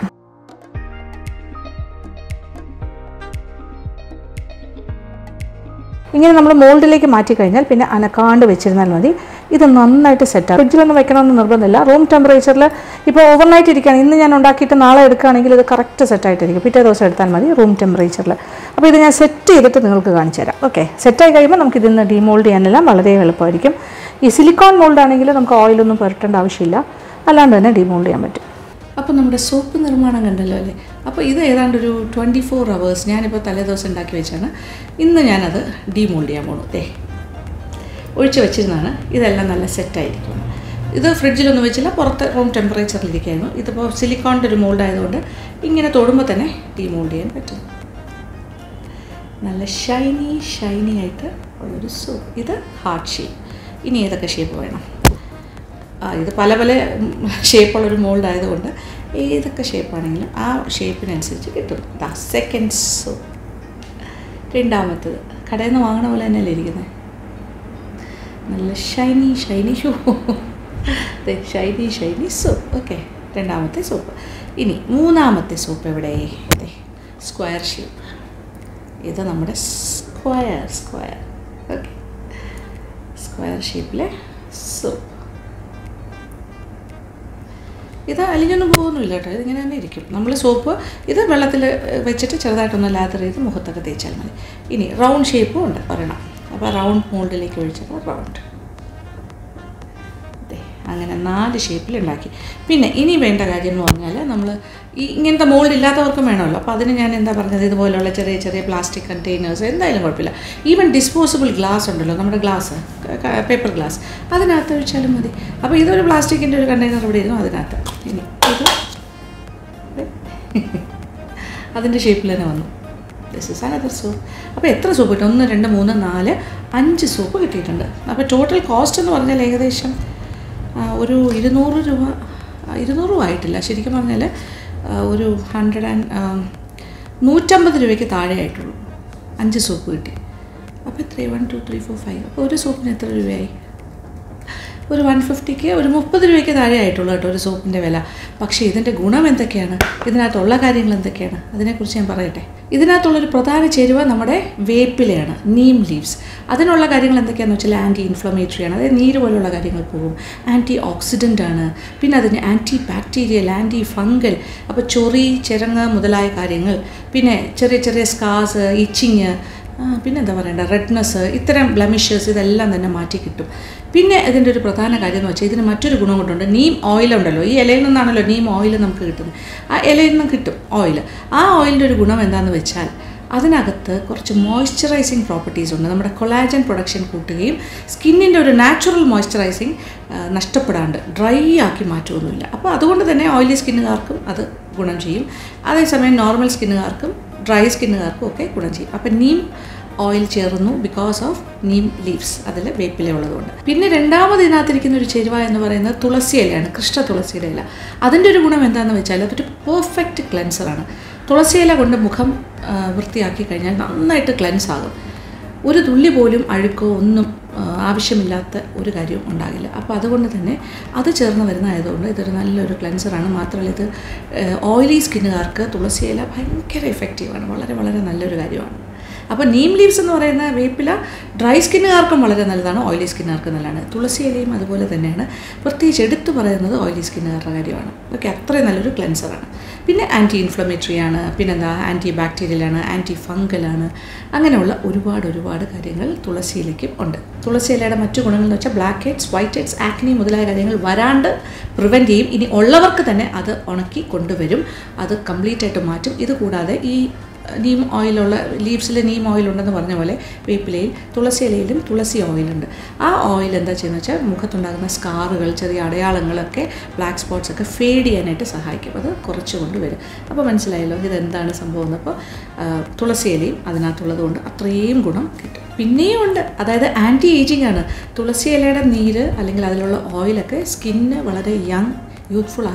ഇങ്ങനെ നമ്മൾ മോൾഡിലേക്ക് മാറ്റി കഴിഞ്ഞാൽ പിന്നെ അനക്കാണ്ട് വെച്ചിരുന്നാൽ മതി ഇത് നന്നായിട്ട് സെറ്റാണ് ഫ്രിഡ്ജിലൊന്നും വെക്കണമെന്ന് നിർബന്ധമില്ല റൂം ടെമ്പറേച്ചറിൽ ഇപ്പോൾ ഓവർനൈറ്റ് ഇരിക്കുകയാണ് ഇന്ന് ഞാൻ ഉണ്ടാക്കിയിട്ട് നാളെ എടുക്കുകയാണെങ്കിൽ ഇത് കറക്റ്റ് സെറ്റായിട്ടിരിക്കും പിറ്റേ ദിവസം എടുത്താൽ മതി റൂം ടെമ്പറേച്ചറിൽ അപ്പോൾ ഇത് ഞാൻ സെറ്റ് ചെയ്തിട്ട് നിങ്ങൾക്ക് കാണിച്ചു തരാം ഓക്കെ സെറ്റായി കഴിയുമ്പോൾ നമുക്ക് ഇതിൽ നിന്ന് ഡീമോൾഡ് ചെയ്യാനെല്ലാം വളരെ എളുപ്പമായിരിക്കും ഈ സിലിക്കോൺ മോൾഡ് ആണെങ്കിൽ നമുക്ക് ഓയിലൊന്നും പുരട്ടേണ്ട ആവശ്യമില്ല അല്ലാണ്ട് തന്നെ ഡീമോൾഡ് ചെയ്യാൻ പറ്റും അപ്പോൾ നമ്മുടെ സോപ്പ് നിർമ്മാണം കണ്ടല്ലോ അല്ലേ അപ്പോൾ ഇത് ഏതാണ്ട് ഒരു ട്വൻറ്റി ഫോർ അവേഴ്സ് ഞാനിപ്പോൾ തലേദിവസം ഉണ്ടാക്കി വെച്ചാണ് ഇന്ന് ഞാനത് ഡീമോൾഡ് ചെയ്യാൻ പോണു ദേ ഒഴിച്ച് വെച്ചിരുന്നതാണ് ഇതെല്ലാം നല്ല സെറ്റായിരിക്കും ഇത് ഫ്രിഡ്ജിലൊന്നും വെച്ചില്ല പുറത്ത് റൂം ടെമ്പറേച്ചറിലിരിക്കുകയായിരുന്നു ഇതിപ്പോൾ സിലിക്കോണിൻ്റെ ഒരു മോൾഡ് ആയതുകൊണ്ട് ഇങ്ങനെ തൊടുമ്പോൾ തന്നെ ഡീമോൾഡ് ചെയ്യാൻ പറ്റും നല്ല ഷൈനി ഷൈനി ആയിട്ട് ഉള്ളൊരു സോപ്പ് ഇത് ഹാർട്ട് ഷേപ്പ് ഇനി ഏതൊക്കെ ഷേപ്പ് വേണം ആ ഇത് പല പല ഷേപ്പുള്ളൊരു മോൾഡ് ആയതുകൊണ്ട് ഏതൊക്കെ ഷേപ്പാണെങ്കിലും ആ ഷേപ്പിനനുസരിച്ച് കിട്ടും ദ സെക്കൻഡ് സോപ്പ് രണ്ടാമത്തത് കടയിൽ നിന്ന് വാങ്ങണ പോലെ തന്നെയല്ലേ ഇരിക്കുന്നത് നല്ല ഷൈനി ഷൈനി ഷൂ ഷൈനി ഷൈനി സോപ്പ് ഓക്കെ രണ്ടാമത്തെ സോപ്പ് ഇനി മൂന്നാമത്തെ സോപ്പ് എവിടെ അതെ സ്ക്വയർ ഷേപ്പ് ഇത് നമ്മുടെ സ്ക്വയർ സ്ക്വയർ ഓക്കെ സ്ക്വയർ ഷേപ്പിലെ സോപ്പ് ഇത് അലിഞ്ഞൊന്നും പോകുന്നില്ല കേട്ടോ ഇതിങ്ങനെ തന്നെ ഇരിക്കും നമ്മൾ സോപ്പ് ഇത് വെള്ളത്തിൽ വെച്ചിട്ട് ചെറുതായിട്ടൊന്ന് ലാതർ ചെയ്ത് മുഖത്തൊക്കെ തേച്ചാൽ മതി ഇനി റൗണ്ട് ഷേപ്പും ഉണ്ട് ഒരെണ്ണം അപ്പോൾ റൗണ്ട് മോൾഡിലേക്ക് ഒഴിച്ചത് റൗണ്ട് ദേ, അങ്ങനെ നാല് ഷേപ്പിൽ ഉണ്ടാക്കി പിന്നെ ഇനി വേണ്ട കാര്യം എന്ന് പറഞ്ഞാൽ നമ്മൾ ഈ ഇങ്ങനത്തെ മോൾഡ് ഇല്ലാത്തവർക്കും വേണമല്ലോ അപ്പോൾ അതിന് ഞാൻ എന്താ പറഞ്ഞത് ഇതുപോലുള്ള ചെറിയ ചെറിയ പ്ലാസ്റ്റിക് കണ്ടെയ്നേഴ്സ് എന്തായാലും കുഴപ്പമില്ല ഈവൻ ഡിസ്പോസിബിൾ ഗ്ലാസ് ഉണ്ടല്ലോ നമ്മുടെ ഗ്ലാസ് പേപ്പർ ഗ്ലാസ് അതിനകത്ത് ഒഴിച്ചാലും മതി അപ്പോൾ ഇതൊരു പ്ലാസ്റ്റിക്കിൻ്റെ ഒരു കണ്ടെയ്നർ ഇവിടെ ഇരുന്നു അതിനകത്ത് ഇനി ഇത് അതിൻ്റെ ഷേപ്പിൽ തന്നെ വന്നു ദിസ് ഇസ് അനദർ സോപ്പ് അപ്പോൾ എത്ര സോപ്പ് കിട്ടും ഒന്ന് രണ്ട് മൂന്ന് നാല് അഞ്ച് സോപ്പ് കിട്ടിയിട്ടുണ്ട് അപ്പോൾ ടോട്ടൽ കോസ്റ്റ് എന്ന് പറഞ്ഞാൽ ഏകദേശം ആ, ഒരു ഇരുന്നൂറ് രൂപ ആ, ഇരുന്നൂറും ആയിട്ടില്ല ശരിക്കും പറഞ്ഞാൽ ആ, ഒരു ഹൺഡ്രഡ് ആൻഡ് നൂറ്റമ്പത് രൂപയ്ക്ക് താഴെ ആയിട്ടുള്ളൂ അഞ്ച് സോപ്പ് കിട്ടി അപ്പോൾ എത്രയാണ് one two three four five അപ്പോൾ ഒരു സോപ്പിന് എത്ര രൂപയായി ഒരു വൺ ഫിഫ്റ്റിക്ക് ഒരു മുപ്പത് രൂപയ്ക്ക് താഴെ ആയിട്ടുള്ളൂ കേട്ടോ ഒരു സോപ്പിൻ്റെ വില പക്ഷേ ഇതിൻ്റെ ഗുണം എന്തൊക്കെയാണ് ഇതിനകത്തുള്ള കാര്യങ്ങൾ എന്തൊക്കെയാണ് അതിനെക്കുറിച്ച് ഞാൻ പറയട്ടെ ഇതിനകത്തുള്ളൊരു പ്രധാന ചേരുവ നമ്മുടെ വേപ്പിലയാണ് നീം ലീവ്സ് അതിനുള്ള കാര്യങ്ങൾ എന്തൊക്കെയാണെന്ന് വെച്ചാൽ ആൻറ്റി ഇൻഫ്ലമേറ്ററി ആണ് അതായത് നീര് പോലുള്ള കാര്യങ്ങൾ പോകും ആൻറ്റി ഓക്സിഡൻ്റ് ആണ് പിന്നെ അതിന് ആൻറ്റി ബാക്ടീരിയൽ ആൻറ്റി ഫംഗൽ അപ്പോൾ ചൊറി ചിരങ്ങ് മുതലായ കാര്യങ്ങൾ പിന്നെ ചെറിയ ചെറിയ സ്കാസ് ഇച്ചിങ് പിന്നെ എന്താ പറയണ്ട റെഡ്നെസ് ഇത്തരം ബ്ലമിഷസ് ഇതെല്ലാം തന്നെ മാറ്റി കിട്ടും പിന്നെ ഇതിൻ്റെ ഒരു പ്രധാന കാര്യം എന്ന് വെച്ചാൽ ഇതിന് മറ്റൊരു ഗുണം കൊണ്ടുണ്ട് നീം ഓയിൽ ഉണ്ടല്ലോ ഈ ഇലയിൽ നിന്നാണല്ലോ നീം ഓയിൽ നമുക്ക് കിട്ടുന്നത് ആ ഇലയിൽ നിന്ന് കിട്ടും ഓയിൽ ആ ഓയിലിൻ്റെ ഒരു ഗുണം എന്താണെന്ന് വെച്ചാൽ അതിനകത്ത് കുറച്ച് മോയ്സ്ചറൈസിങ് പ്രോപ്പർട്ടീസ് ഉണ്ട് നമ്മുടെ കൊളാജൻ പ്രൊഡക്ഷൻ കൂട്ടുകയും സ്കിന്നിൻ്റെ ഒരു നാച്ചുറൽ മോയ്സ്ചറൈസിങ് നഷ്ടപ്പെടാണ്ട് ഡ്രൈ ആക്കി മാറ്റുമൊന്നുമില്ല അപ്പോൾ അതുകൊണ്ട് തന്നെ ഓയിലി സ്കിന്നുകാർക്കും അത് ഗുണം ചെയ്യും അതേസമയം നോർമൽ സ്കിന്നുകാർക്കും ഡ്രൈ സ്കിന്നുകാർക്കും ഒക്കെ ഗുണം ചെയ്യും അപ്പം നീം ഓയിൽ ചേർന്നു ബിക്കോസ് ഓഫ് നീം ലീവ്സ് അതിൽ വേപ്പില ഉള്ളതുകൊണ്ട് പിന്നെ രണ്ടാമത് ഇതിനകത്തിരിക്കുന്ന ഒരു ചേരുവ എന്ന് പറയുന്നത് തുളസി ഇലയാണ് കൃഷ്ണ തുളസിയുടെ ഇല അതിൻ്റെ ഒരു ഗുണം എന്താണെന്ന് വെച്ചാൽ അതൊരു പെർഫെക്റ്റ് ക്ലെൻസറാണ് തുളസി ഇല കൊണ്ട് മുഖം ആ, വൃത്തിയാക്കി കഴിഞ്ഞാൽ നന്നായിട്ട് ക്ലെൻസ് ആകും ഒരു തുള്ളി പോലും അഴുക്കോ ഒന്നും ആ, ആവശ്യമില്ലാത്ത ഒരു കാര്യവും ഉണ്ടാകില്ല അപ്പോൾ അതുകൊണ്ട് തന്നെ അത് ചേർന്ന് വരുന്നതായതുകൊണ്ട് ഇതൊരു നല്ലൊരു ക്ലെൻസറാണ് മാത്രമല്ല ഇത് ഓയിലി സ്കിന്നുകാർക്ക് തുളസി ഇല ഭയങ്കര എഫക്റ്റീവാണ് വളരെ വളരെ നല്ലൊരു കാര്യമാണ് അപ്പോൾ നീം ലീവ്സ് എന്ന് പറയുന്ന വേപ്പില ഡ്രൈ സ്കിന്നുകാർക്കും വളരെ നല്ലതാണ് ഓയിലി സ്കിന്നുകാർക്കും നല്ലതാണ് തുളസി ഇലയും അതുപോലെ തന്നെയാണ് പ്രത്യേകിച്ച് എടുത്തു പറയുന്നത് ഓയിലി സ്കിന്നുകാരുടെ കാര്യമാണ് ഓക്കെ അത്രയും നല്ലൊരു ക്ലെൻസറാണ് പിന്നെ ആൻറ്റി ഇൻഫ്ലമേറ്ററി ആണ് പിന്നെന്താ ആൻറ്റി ബാക്ടീരിയലാണ് ആൻറ്റി ഫംഗലാണ് അങ്ങനെയുള്ള ഒരുപാട് ഒരുപാട് കാര്യങ്ങൾ തുളസിയിലേക്കും ഉണ്ട് തുളസി ഇലയുടെ മറ്റു ഗുണങ്ങൾ എന്ന് വെച്ചാൽ blackheads whiteheads acne മുതലായ കാര്യങ്ങൾ വരാണ്ട് പ്രിവെൻറ്റ് ചെയ്യും ഇനി ഉള്ളവർക്ക് തന്നെ അത് ഉണക്കി കൊണ്ടുവരും അത് കംപ്ലീറ്റ് ആയിട്ട് മാറ്റും ഇത് കൂടാതെ ഈ നീം ഓയിലുള്ള ലീവ്സിൽ നീം ഓയിൽ ഉണ്ടെന്ന് പറഞ്ഞ പോലെ വേപ്പിലയിൽ തുളസി ഇലയിലും തുളസി ഓയിലുണ്ട് ആ ഓയിൽ എന്താ ചെയ്യുന്നത് വെച്ചാൽ മുഖത്തുണ്ടാകുന്ന സ്കാറുകൾ ചെറിയ അടയാളങ്ങളൊക്കെ ബ്ലാക്ക് സ്പോട്ട്സ് ഒക്കെ ഫേഡ് ചെയ്യാനായിട്ട് സഹായിക്കും അത് കുറച്ച് കൊണ്ടുവരും അപ്പോൾ മനസ്സിലായല്ലോ ഇതെന്താണ് സംഭവം എന്ന് അപ്പോൾ തുളസി ഇലയും അതിനകത്തുള്ളത് കൊണ്ട് അത്രയും ഗുണം കിട്ടും പിന്നെയും ഉണ്ട് അതായത് ആൻറ്റി ഏജിങ് ആണ് തുളസി ഇലയുടെ നീര് അല്ലെങ്കിൽ അതിലുള്ള ഓയിലൊക്കെ സ്കിന്ന് വളരെ യങ് യൂത്ത്ഫുള്ളായി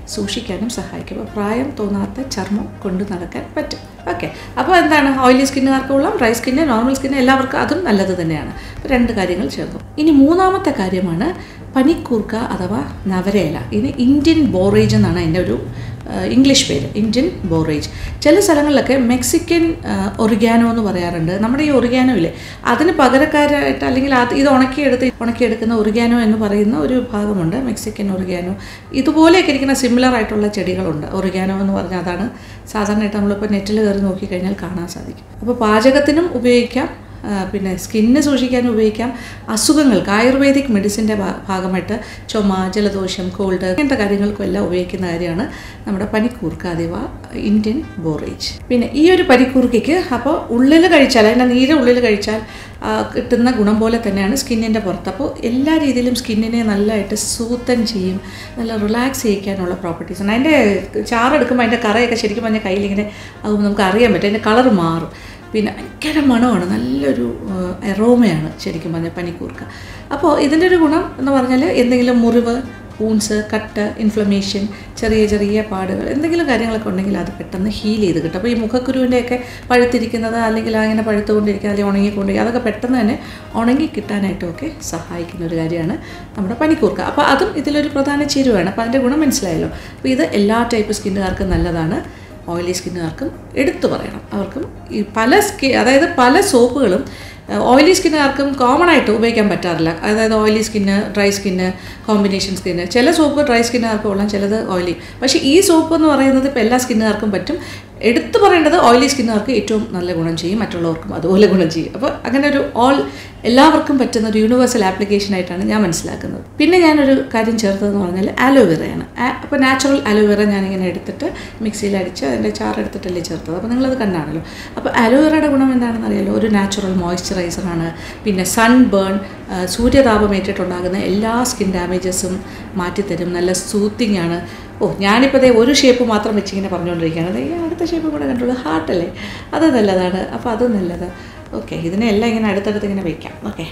സൂക്ഷിക്കാനും സഹായിക്കും അപ്പോൾ പ്രായം തോന്നാത്ത ചർമ്മം കൊണ്ടു നടക്കാൻ പറ്റും ഓക്കെ അപ്പോൾ എന്താണ് ഓയിലി സ്കിന്നുകാർക്ക് കൊള്ളാം ഡ്രൈ സ്കിന്ന് നോർമൽ സ്കിന്ന് എല്ലാവർക്കും അതും നല്ലത് തന്നെയാണ് അപ്പോൾ രണ്ട് കാര്യങ്ങൾ ചേർന്നു ഇനി മൂന്നാമത്തെ കാര്യമാണ് പനിക്കൂർക്ക അഥവാ നവരയില ഇത് ഇന്ത്യൻ ബോറേജ് എന്നാണ് അതിൻ്റെ ഒരു ആ, ഇംഗ്ലീഷ് പേര് ഇന്ത്യൻ ബോറേജ് ചില സ്ഥലങ്ങളിലൊക്കെ മെക്സിക്കൻ ആ, ഒറിഗാനോ എന്ന് പറയാറുണ്ട് നമ്മുടെ ഈ ഒറിഗാനോ ഇല്ലേ അതിന് പകരക്കാരായിട്ട് അല്ലെങ്കിൽ അത് ഇത് ഉണക്കിയെടുത്ത് ഉണക്കിയെടുക്കുന്ന ഒറിഗാനോ എന്ന് പറയുന്ന ഒരു വിഭാഗമുണ്ട് മെക്സിക്കൻ ഒറിഗാനോ ഇതുപോലെയൊക്കെ ഇരിക്കുന്ന സിമിലർ ആയിട്ടുള്ള ചെടികളുണ്ട് ഒറിഗാനോ എന്ന് പറഞ്ഞാൽ അതാണ് സാധാരണയായിട്ട് നമ്മളിപ്പോൾ നെറ്റിൽ കയറി നോക്കിക്കഴിഞ്ഞാൽ കാണാൻ സാധിക്കും അപ്പോൾ പാചകത്തിനും ഉപയോഗിക്കാം ആ, പിന്നെ സ്കിന്ന് സൂക്ഷിക്കാൻ ഉപയോഗിക്കാം അസുഖങ്ങൾക്ക് ആയുർവേദിക് മെഡിസിൻ്റെ ഭാഗമായിട്ട് ചുമ ജലദോഷം കോൾഡ് ഇങ്ങനത്തെ കാര്യങ്ങൾക്കും എല്ലാം ഉപയോഗിക്കുന്ന കാര്യമാണ് നമ്മുടെ പനിക്കൂർക്ക അഥവാ ഇന്ത്യൻ ബോറേജ് പിന്നെ ഈ ഒരു പനിക്കൂർക്കയ്ക്ക് അപ്പോൾ ഉള്ളിൽ കഴിച്ചാൽ അതിൻ്റെ നീര് ഉള്ളിൽ കഴിച്ചാൽ ആ, കിട്ടുന്ന ഗുണം പോലെ തന്നെയാണ് സ്കിന്നിൻ്റെ പുറത്ത് അപ്പോൾ എല്ലാ രീതിയിലും സ്കിന്നിനെ നല്ലതായിട്ട് സൂത്തൻ ചെയ്യും നല്ല റിലാക്സ് ചെയ്യിക്കാനുള്ള പ്രോപ്പർട്ടീസ് ഉണ്ട് അതിൻ്റെ ചാറെടുക്കുമ്പോൾ അതിൻ്റെ കറയൊക്കെ ശരിക്കും പറഞ്ഞാൽ കയ്യിലിങ്ങനെ ആകുമ്പോൾ നമുക്ക് അറിയാൻ പറ്റും അതിൻ്റെ കളർ മാറും പിന്നെ ഭയങ്കര മണമാണ് നല്ലൊരു എറോമയാണ് ശരിക്കും പറഞ്ഞാൽ പനിക്കൂർക്ക അപ്പോൾ ഇതിൻ്റെ ഒരു ഗുണം എന്ന് പറഞ്ഞാൽ എന്തെങ്കിലും മുറിവ് വൂൺസ് കട്ട് ഇൻഫ്ലമേഷൻ ചെറിയ ചെറിയ പാടുകൾ എന്തെങ്കിലും കാര്യങ്ങളൊക്കെ ഉണ്ടെങ്കിൽ അത് പെട്ടെന്ന് ഹീൽ ചെയ്ത് കിട്ടും അപ്പോൾ ഈ മുഖക്കുരുവിൻ്റെയൊക്കെ പഴുത്തിരിക്കുന്നത് അല്ലെങ്കിൽ അങ്ങനെ പഴുത്തുകൊണ്ടിരിക്കുക അല്ലെങ്കിൽ ഉണങ്ങിക്കൊണ്ടിരിക്കുക അതൊക്കെ പെട്ടെന്ന് തന്നെ ഉണങ്ങി കിട്ടാനായിട്ടുമൊക്കെ സഹായിക്കുന്ന ഒരു കാര്യമാണ് നമ്മുടെ പനിക്കൂർക്ക അപ്പോൾ അതും ഇതിലൊരു പ്രധാന ചേരുവയാണ് അപ്പോൾ അതിൻ്റെ ഗുണം മനസ്സിലായല്ലോ അപ്പോൾ ഇത് എല്ലാ ടൈപ്പ് സ്കിന്നുകാർക്കും നല്ലതാണ് ഓയിലി സ്കിന്നുകാർക്കും എടുത്തു പറയണം അവർക്കും ഈ പല സ്കി അതായത് പല സോപ്പുകളും ഓയിലി സ്കിന്നുകാർക്കും കോമൺ ആയിട്ട് ഉപയോഗിക്കാൻ പറ്റാറില്ല അതായത് oily skin dry skin combination skin ചില സോപ്പ് ഡ്രൈ സ്കിന്നുകാർക്ക് കൊള്ളാം ചിലത് ഓയിലി പക്ഷേ ഈ സോപ്പ് എന്ന് പറയുന്നത് ഇപ്പോൾ എല്ലാ സ്കിന്നുകാർക്കും പറ്റും എടുത്തു പറയേണ്ടത് ഓയിലി സ്കിന്നുകാർക്ക് ഏറ്റവും നല്ല ഗുണം ചെയ്യും മറ്റുള്ളവർക്കും അതുപോലെ ഗുണം ചെയ്യും അപ്പോൾ അങ്ങനെ ഒരു ഓൾ എല്ലാവർക്കും പറ്റുന്ന ഒരു യൂണിവേഴ്സൽ ആപ്ലിക്കേഷൻ ആയിട്ടാണ് ഞാൻ മനസ്സിലാക്കുന്നത് പിന്നെ ഞാനൊരു കാര്യം ചേർത്തതെന്ന് പറഞ്ഞാൽ ആലോവേറയാണ് അപ്പോൾ നാച്ചുറൽ ആലോവേറ ഞാനിങ്ങനെ എടുത്തിട്ട് മിക്സിയിൽ അടിച്ച് അതിൻ്റെ ചാറ് എടുത്തിട്ടല്ലേ ചേർത്തത് അപ്പോൾ നിങ്ങളത് കണ്ടാണല്ലോ അപ്പോൾ ആലോവേറയുടെ ഗുണം എന്താണെന്ന് അറിയാലോ ഒരു നാച്ചുറൽ മോയ്സ്ചറൈസറാണ് പിന്നെ സൺ ബേൺ സൂര്യതാപം ഏറ്റിട്ടുണ്ടാകുന്ന എല്ലാ സ്കിൻ ഡാമേജസും മാറ്റിത്തരും നല്ല സൂത്തിങ് ആണ് ഓ ഞാനിപ്പോൾ ദേ ഒരു ഷേപ്പ് മാത്രം വെച്ചിങ്ങനെ പറഞ്ഞുകൊണ്ടിരിക്കുകയാണ് ദേ ഈ അടുത്ത ഷേപ്പ് കൂടെ കണ്ടുള്ളൂ ഹാർട്ടല്ലേ അത് നല്ലതാണ് അപ്പോൾ അത് നല്ലത് ഓക്കെ ഇതിനെല്ലാം ഇങ്ങനെ അടുത്തടുത്ത് ഇങ്ങനെ വയ്ക്കാം ഓക്കെ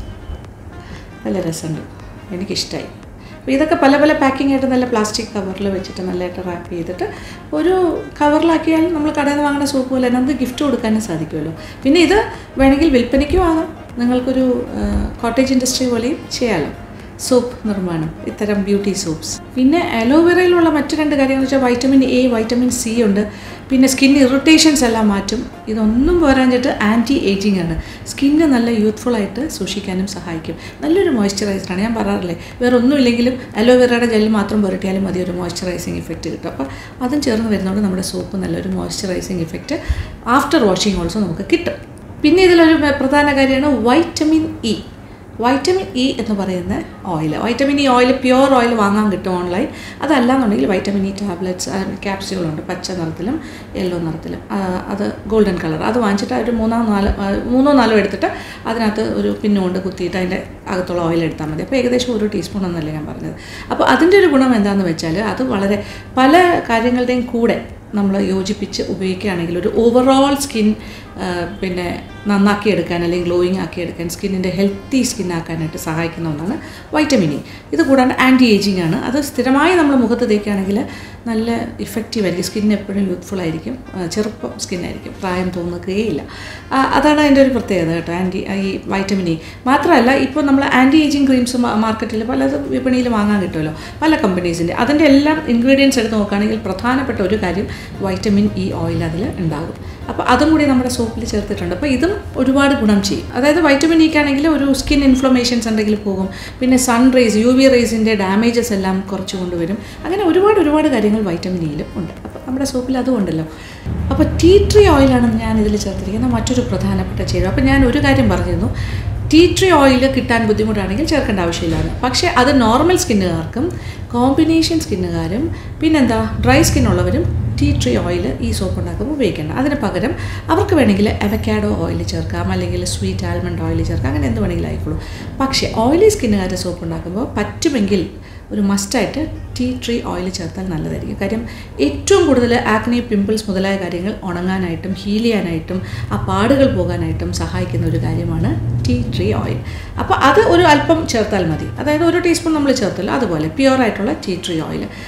നല്ല രസമുണ്ട് എനിക്കിഷ്ടമായി അപ്പോൾ ഇതൊക്കെ പല പല പാക്കിംഗ് ആയിട്ട് നല്ല പ്ലാസ്റ്റിക് കവറിൽ വെച്ചിട്ട് നല്ലതായിട്ട് റാപ്പ് ചെയ്തിട്ട് ഒരു കവറിലാക്കിയാൽ നമ്മൾ കടയിൽ നിന്ന് വാങ്ങുന്ന സോപ്പ് പോലെ നമുക്ക് ഗിഫ്റ്റ് കൊടുക്കാനും സാധിക്കുമല്ലോ പിന്നെ ഇത് വേണമെങ്കിൽ വിൽപ്പനയ്ക്കും ആകാം നിങ്ങൾക്കൊരു കോട്ടേജ് ഇൻഡസ്ട്രി പോലെയും ചെയ്യാമല്ലോ സോപ്പ് നിർമ്മാണം ഇത്തരം ബ്യൂട്ടി സോപ്സ് പിന്നെ അലോവേറയിലുള്ള മറ്റു രണ്ട് കാര്യങ്ങൾ വെച്ചാൽ വൈറ്റമിൻ എ വൈറ്റമിൻ സി ഉണ്ട് പിന്നെ സ്കിൻ ഇറിറ്റേഷൻസ് എല്ലാം മാറ്റും ഇതൊന്നും പോരാഞ്ഞിട്ട് ആൻറ്റി ഏജിങ് ആണ് സ്കിന്ന് നല്ല യൂത്ത്ഫുൾ ആയിട്ട് സൂക്ഷിക്കാനും സഹായിക്കും നല്ലൊരു മോയ്സ്ചറൈസറാണ് ഞാൻ പറയാറില്ലേ വേറെ ഒന്നുമില്ലെങ്കിലും അലോവേറയുടെ ജെല്ല് മാത്രം പുരട്ടിയാലും മതി ഒരു മോയ്സ്ചറൈസിങ് ഇഫക്റ്റ് കിട്ടും അപ്പോൾ അതും ചേർന്ന് വരുന്നതുകൊണ്ട് നമ്മുടെ സോപ്പ് നല്ലൊരു moisturising effect after washing also നമുക്ക് കിട്ടും പിന്നെ ഇതിലൊരു പ്രധാന കാര്യമാണ് വൈറ്റമിൻ ഇ വൈറ്റമിൻ ഇ എന്ന് പറയുന്ന oil vitamin E oil pure oil വാങ്ങാൻ കിട്ടും ഓൺലൈൻ അതല്ലാന്നുണ്ടെങ്കിൽ വൈറ്റമിൻ ഇ ടാബ്ലറ്റ്സ് ക്യാപ്സ്യൂളുണ്ട് പച്ച നിറത്തിലും യെല്ലോ നിറത്തിലും ആ, അത് ഗോൾഡൻ കളർ അത് വാങ്ങിച്ചിട്ട് ഒരു മൂന്നോ നാലോ ആ, മൂന്നോ നാലോ എടുത്തിട്ട് അതിനകത്ത് ഒരു പിന്നുകൊണ്ട് കുത്തിയിട്ട് അതിൻ്റെ അകത്തുള്ള ഓയിൽ എടുത്താൽ മതി അപ്പോൾ ഏകദേശം ഒരു ടീസ്പൂൺ എന്നല്ലേ ഞാൻ പറഞ്ഞത് അപ്പോൾ അതിൻ്റെ ഒരു ഗുണം എന്താണെന്ന് വെച്ചാൽ അത് വളരെ പല കാര്യങ്ങളുടെയും കൂടെ നമ്മൾ യോജിപ്പിച്ച് ഉപയോഗിക്കുകയാണെങ്കിൽ ഒരു ഓവറോൾ സ്കിൻ പിന്നെ നന്നാക്കി എടുക്കാൻ അല്ലെങ്കിൽ ഗ്ലോയിങ് ആക്കി എടുക്കാൻ സ്കിന്നിൻ്റെ ഹെൽത്തി സ്കിൻ ആക്കാനായിട്ട് സഹായിക്കുന്ന ഒന്നാണ് വൈറ്റമിൻ ഇ ഇത് കൂടാണ്ട് ആൻറ്റി ഏജിങ് ആണ് അത് സ്ഥിരമായി നമ്മൾ മുഖത്ത് തേക്കുകയാണെങ്കിൽ നല്ല ഇഫക്റ്റീവ് ആയിരിക്കും സ്കിൻ എപ്പോഴും യൂത്ത്ഫുൾ ആയിരിക്കും ആ, ചെറുപ്പം സ്കിന്നായിരിക്കും പ്രായം തോന്നുകയില്ല ആ, അതാണ് അതിൻ്റെ ഒരു പ്രത്യേകത കേട്ടോ ആൻറ്റി ഈ വൈറ്റമിൻ ഇ മാത്രമല്ല ഇപ്പോൾ നമ്മൾ ആൻറ്റി ഏജിങ് ക്രീംസ് മാർക്കറ്റിൽ പലതും വിപണിയിൽ വാങ്ങാൻ കിട്ടുമല്ലോ പല കമ്പനീസിൻ്റെ അതിൻ്റെ എല്ലാം ഇൻഗ്രീഡിയൻസ് എടുത്ത് നോക്കുകയാണെങ്കിൽ പ്രധാനപ്പെട്ട ഒരു കാര്യം വൈറ്റമിൻ ഇ ഓയിൽ അതിൽ ഉണ്ടാകും അപ്പോൾ അതും കൂടി നമ്മുടെ സോപ്പിൽ ചേർത്തിട്ടുണ്ട് അപ്പോൾ ഇതും ഒരുപാട് ഗുണം ചെയ്യും അതായത് വൈറ്റമിൻ ഇക്ക് ആണെങ്കിൽ ഒരു സ്കിൻ ഇൻഫ്ലമേഷൻസ് ഉണ്ടെങ്കിൽ പോകും പിന്നെ സൺ റേസ് യു വി റേസിൻ്റെ ഡാമേജസ് എല്ലാം കുറച്ച് കൊണ്ടുവരും അങ്ങനെ ഒരുപാട് ഒരുപാട് കാര്യങ്ങൾ വൈറ്റമിൻ ഇയിലും ഉണ്ട് അപ്പോൾ നമ്മുടെ സോപ്പിൽ അതും ഉണ്ടല്ലോ അപ്പോൾ ടീ ട്രീ ഓയിലാണ് ഞാൻ ഇതിൽ ചേർത്തിരിക്കുന്ന മറ്റൊരു പ്രധാനപ്പെട്ട ചേരുവ അപ്പോൾ ഞാൻ ഒരു കാര്യം പറഞ്ഞിരുന്നു ടീ ട്രീ ഓയിൽ കിട്ടാൻ ബുദ്ധിമുട്ടാണെങ്കിൽ ചേർക്കേണ്ട ആവശ്യമില്ലാന്ന് പക്ഷേ അത് നോർമൽ സ്കിന്നുകാർക്കും കോമ്പിനേഷൻ സ്കിന്നുകാരും പിന്നെന്താ ഡ്രൈ സ്കിൻ ഉള്ളവരും ടീ ട്രീ ഓയിൽ ഈ സോപ്പ് ഉണ്ടാക്കുമ്പോൾ ഉപയോഗിക്കേണ്ട അതിന് പകരം അവർക്ക് വേണമെങ്കിൽ അവക്കാഡോ ഓയിൽ ചേർക്കാം അല്ലെങ്കിൽ സ്വീറ്റ് ആൽമണ്ട് ഓയിൽ ചേർക്കാം അങ്ങനെ എന്ത് വേണമെങ്കിലും ആയിക്കോളൂ പക്ഷേ ഓയിലി സ്കിന്നുകാരുടെ സോപ്പ് ഉണ്ടാക്കുമ്പോൾ പറ്റുമെങ്കിൽ ഒരു മസ്റ്റായിട്ട് ടീ ട്രീ ഓയിൽ ചേർത്താൽ നല്ലതായിരിക്കും കാര്യം ഏറ്റവും കൂടുതൽ ആക്നി പിമ്പിൾസ് മുതലായ കാര്യങ്ങൾ ഉണങ്ങാനായിട്ടും ഹീൽ ചെയ്യാനായിട്ടും ആ പാടുകൾ പോകാനായിട്ടും സഹായിക്കുന്ന ഒരു കാര്യമാണ് ടീ ട്രീ ഓയിൽ അപ്പോൾ അത് ഒരു അല്പം ചേർത്താൽ മതി അതായത് ഒരു ടീസ്പൂൺ നമ്മൾ ചേർത്തല്ലോ അതുപോലെ പ്യുവർ ആയിട്ടുള്ള ടീ ട്രീ ഓയിൽ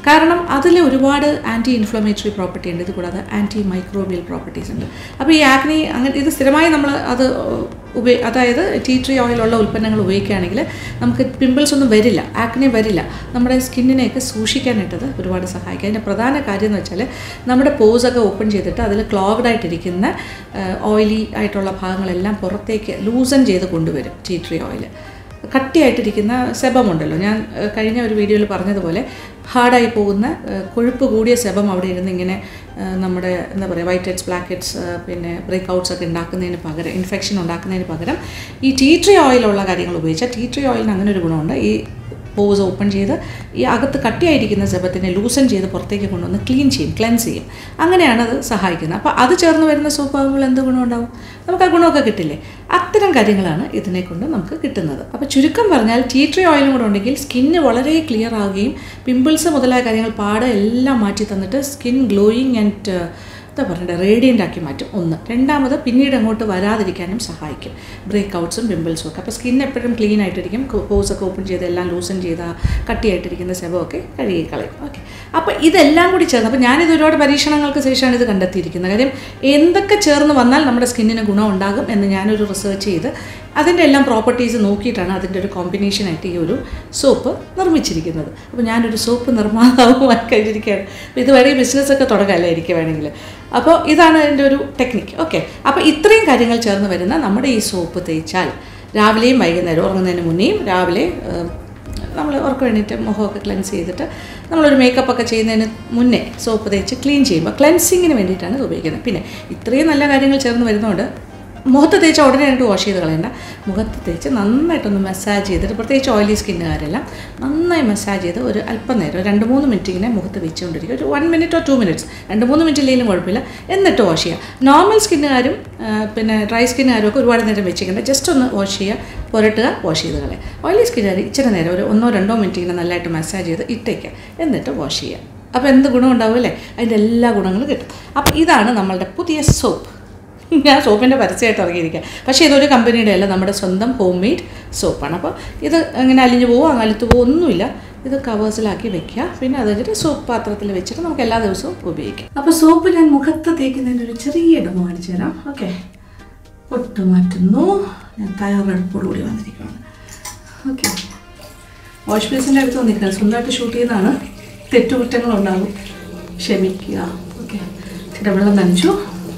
കാരണം അതിൽ ഒരുപാട് ആൻറ്റി ഇൻഫ്ലമേറ്ററി പ്രോപ്പർട്ടി ഉണ്ട് ഇത് കൂടാതെ ആൻറ്റി മൈക്രോബിയൽ പ്രോപ്പർട്ടീസ് ഉണ്ട് അപ്പോൾ ഈ ആക്നി അങ്ങനെ ഇത് സ്ഥിരമായി നമ്മൾ അത് ഉപയോഗ അതായത് ടീ ട്രീ ഓയിലുള്ള ഉൽപ്പന്നങ്ങൾ ഉപയോഗിക്കുകയാണെങ്കിൽ നമുക്ക് പിമ്പിൾസ് ഒന്നും വരില്ല ആക്നി വരില്ല നമ്മുടെ സ്കിന്നിനെയൊക്കെ സൂക്ഷിക്കാനായിട്ടത് ഒരുപാട് സഹായിക്കും അതിൻ്റെ പ്രധാന കാര്യം എന്ന് വെച്ചാൽ നമ്മുടെ പോസൊക്കെ ഓപ്പൺ ചെയ്തിട്ട് അതിൽ ക്ലോഗ്ഡ് ആയിട്ടിരിക്കുന്ന ഓയിലി ആയിട്ടുള്ള ഭാഗങ്ങളെല്ലാം പുറത്തേക്ക് ലൂസൺ ചെയ്ത് കൊണ്ടുവരും ടീ ട്രീ ഓയിൽ കട്ടിയായിട്ടിരിക്കുന്ന സെബമുണ്ടല്ലോ ഞാൻ ഏഹ്, കഴിഞ്ഞ ഒരു വീഡിയോയിൽ പറഞ്ഞതുപോലെ ഹാർഡായി പോകുന്ന ഏഹ്, കൊഴുപ്പ് കൂടിയ സെബം അവിടെ ഇരുന്ന് ഇങ്ങനെ ഏഹ്, നമ്മുടെ എന്താ പറയുക വൈറ്റ് ഹെഡ്സ് ബ്ലാക്ക് ഹെഡ്സ് പിന്നെ ബ്രേക്ക് ഔട്ട്സ് ഒക്കെ ഉണ്ടാക്കുന്നതിന് പകരം ഇൻഫെക്ഷൻ ഉണ്ടാക്കുന്നതിന് പകരം ഈ ടീ ട്രീ ഓയിലുള്ള കാര്യങ്ങൾ ഉപയോഗിച്ചാൽ ടീ ട്രീ ഓയിലിന് അങ്ങനെ ഒരു ഗുണമുണ്ട് ഈ പോസ് ഓപ്പൺ ചെയ്ത് ഈ അകത്ത് കട്ടിയായിരിക്കുന്ന സെബത്തിനെ ലൂസൺ ചെയ്ത് പുറത്തേക്ക് കൊണ്ടുവന്ന് ക്ലീൻ ചെയ്യും ക്ലെൻസ് ചെയ്യും അങ്ങനെയാണ് അത് സഹായിക്കുന്നത് അപ്പോൾ അത് ചേർന്ന് വരുന്ന സോപ്പ് ആകുമ്പോൾ എന്ത് ഗുണമുണ്ടാവും നമുക്ക് ആ ഗുണമൊക്കെ കിട്ടില്ലേ അത്തരം കാര്യങ്ങളാണ് ഇതിനെ കൊണ്ട് നമുക്ക് കിട്ടുന്നത് അപ്പോൾ ചുരുക്കം പറഞ്ഞാൽ ടീ ട്രീ ഓയിലും കൂടെ ഉണ്ടെങ്കിൽ സ്കിന്ന് വളരെ ക്ലിയർ ആവുകയും പിമ്പിൾസ് മുതലായ കാര്യങ്ങൾ പാടെ എല്ലാം മാറ്റി തന്നിട്ട് സ്കിൻ ഗ്ലോയിങ് ആൻഡ് എന്താ പറയണ്ടേ റേഡിയൻ്റ് ആക്കി മാറ്റും ഒന്ന് രണ്ടാമത് പിന്നീട് അങ്ങോട്ട് വരാതിരിക്കാനും സഹായിക്കും ബ്രേക്ക് ഔട്ട്സും പിമ്പിൾസും ഒക്കെ അപ്പോൾ സ്കിൻ എപ്പോഴും ക്ലീൻ ആയിട്ടിരിക്കും പോസ് ഒക്കെ ഓപ്പൺ ചെയ്ത് എല്ലാം ലൂസൺ ചെയ്ത കട്ടിയായിട്ടിരിക്കുന്ന സെബമൊക്കെ കഴുകി കളയും ഓക്കെ അപ്പോൾ ഇതെല്ലാം കൂടി ചേർന്ന് അപ്പോൾ ഞാനിത് ഒരുപാട് പരീക്ഷണങ്ങൾക്ക് ശേഷമാണ് ഇത് കണ്ടെത്തിയിരിക്കുന്നത് കാര്യം എന്തൊക്കെ ചേർന്ന് വന്നാൽ നമ്മുടെ സ്കിന്നിന് ഗുണം ഉണ്ടാകും എന്ന് ഞാനൊരു റിസർച്ച് ചെയ്ത് അതിൻ്റെ എല്ലാം പ്രോപ്പർട്ടീസ് നോക്കിയിട്ടാണ് അതിൻ്റെ ഒരു കോമ്പിനേഷനായിട്ട് ഈ ഒരു സോപ്പ് നിർമ്മിച്ചിരിക്കുന്നത് അപ്പോൾ ഞാനൊരു സോപ്പ് നിർമ്മാതാവുമായി കഴിഞ്ഞിരിക്കുകയാണ് അപ്പോൾ ഇത് വേണമെങ്കിൽ ബിസിനസ്സൊക്കെ തുടങ്ങാമല്ലേ എനിക്ക് വേണമെങ്കിൽ അപ്പോൾ ഇതാണ് എൻ്റെ ഒരു ടെക്നിക്ക് ഓക്കെ അപ്പോൾ ഇത്രയും കാര്യങ്ങൾ ചേർന്ന് വരുന്ന നമ്മുടെ ഈ സോപ്പ് തേച്ചാൽ രാവിലെയും വൈകുന്നേരം ഉറങ്ങുന്നതിന് മുന്നേയും രാവിലെ ഏഹ്, നമ്മൾ ഉറക്കം വേണ്ടിയിട്ട് മുഖമൊക്കെ ക്ലെൻസ് ചെയ്തിട്ട് നമ്മളൊരു മേക്കപ്പ് ഒക്കെ ചെയ്യുന്നതിന് മുന്നേ സോപ്പ് തേച്ച് ക്ലീൻ ചെയ്യുമ്പോൾ ക്ലെൻസിങ്ങിന് വേണ്ടിയിട്ടാണ് ഇത് ഉപയോഗിക്കുന്നത് പിന്നെ ഇത്രയും നല്ല കാര്യങ്ങൾ ചേർന്ന് വരുന്നതുകൊണ്ട് മുഖത്ത് തേച്ച ഉടനെ ആയിട്ട് വാഷ് ചെയ്ത് കളയണ്ട മുഖത്ത് തേച്ച് നന്നായിട്ടൊന്ന് മസാജ് ചെയ്തിട്ട് പ്രത്യേകിച്ച് ഓയിലി സ്കിന്നുകാരെല്ലാം നന്നായി മസാജ് ചെയ്ത് ഒരു അല്പം നേരം ഒരു രണ്ട് മൂന്ന് മിനിറ്റ് ഇങ്ങനെ മുഖത്ത് വെച്ചുകൊണ്ടിരിക്കുക ഒരു വൺ മിനിറ്റോ ടു മിനിറ്റ്സ് രണ്ട് മൂന്ന് മിനിറ്റ് ഇല്ലെങ്കിലും കുഴപ്പമില്ല എന്നിട്ട് വാഷ് ചെയ്യുക നോർമൽ സ്കിന്നുകാരും ആ, പിന്നെ ഡ്രൈ സ്കിന്നുകാരും ഒക്കെ ഒരുപാട് നേരം വെച്ചിരിക്കേണ്ട ജസ്റ്റ് ഒന്ന് വാഷ് ചെയ്യുക പുരട്ടുക വാഷ് ചെയ്ത് കളയുക ഓയിലി സ്കിന്നുകാർ ഇച്ചിരി നേരം ഒരു ഒന്നോ രണ്ടോ മിനിറ്റ് ഇങ്ങനെ നല്ലതായിട്ട് മസാജ് ചെയ്ത് ഇട്ടേക്കുക എന്നിട്ട് വാഷ് ചെയ്യുക അപ്പോൾ എന്ത് ഗുണം ഉണ്ടാവും അല്ലേ അതിൻ്റെ എല്ലാ ഗുണങ്ങളും കിട്ടും അപ്പോൾ ഇതാണ് നമ്മളുടെ പുതിയ സോപ്പ് ഞാൻ സോപ്പിൻ്റെ പരസ്യമായിട്ട് ഇറങ്ങിയിരിക്കുക പക്ഷേ ഇതൊരു കമ്പനിയുടെ അല്ല നമ്മുടെ സ്വന്തം ഹോം മെയ്ഡ് സോപ്പാണ് അപ്പോൾ ഇത് ഇങ്ങനെ അലിഞ്ഞു പോവോ അകലത്ത് പോവോ ഒന്നുമില്ല ഇത് കവേഴ്സിലാക്കി വെക്കുക പിന്നെ അത് കഴിഞ്ഞിട്ട് സോപ്പ് പാത്രത്തിൽ വെച്ചിട്ട് നമുക്ക് എല്ലാ ദിവസവും ഉപയോഗിക്കാം അപ്പോൾ സോപ്പ് ഞാൻ മുഖത്ത് തേക്കുന്നതിൻ്റെ ഒരു ചെറിയ ഇടമ കാണിച്ചു തരാം ഓക്കെ പൊട്ട് മാറ്റുന്നു ഞാൻ തയ്യാറെടുപ്പോടുകൂടി വന്നിരിക്കുകയാണ് ഓക്കെ വാഷ് ബേസിൻ്റെ അടുത്ത് വന്നിരിക്കുന്നത് സ്വന്തമായിട്ട് ഷൂട്ട് ചെയ്യുന്നതാണ് തെറ്റുകുറ്റങ്ങളുണ്ടാകും ക്ഷമിക്കുക ഓക്കെ ഇച്ചിരി വെള്ളം നനച്ചു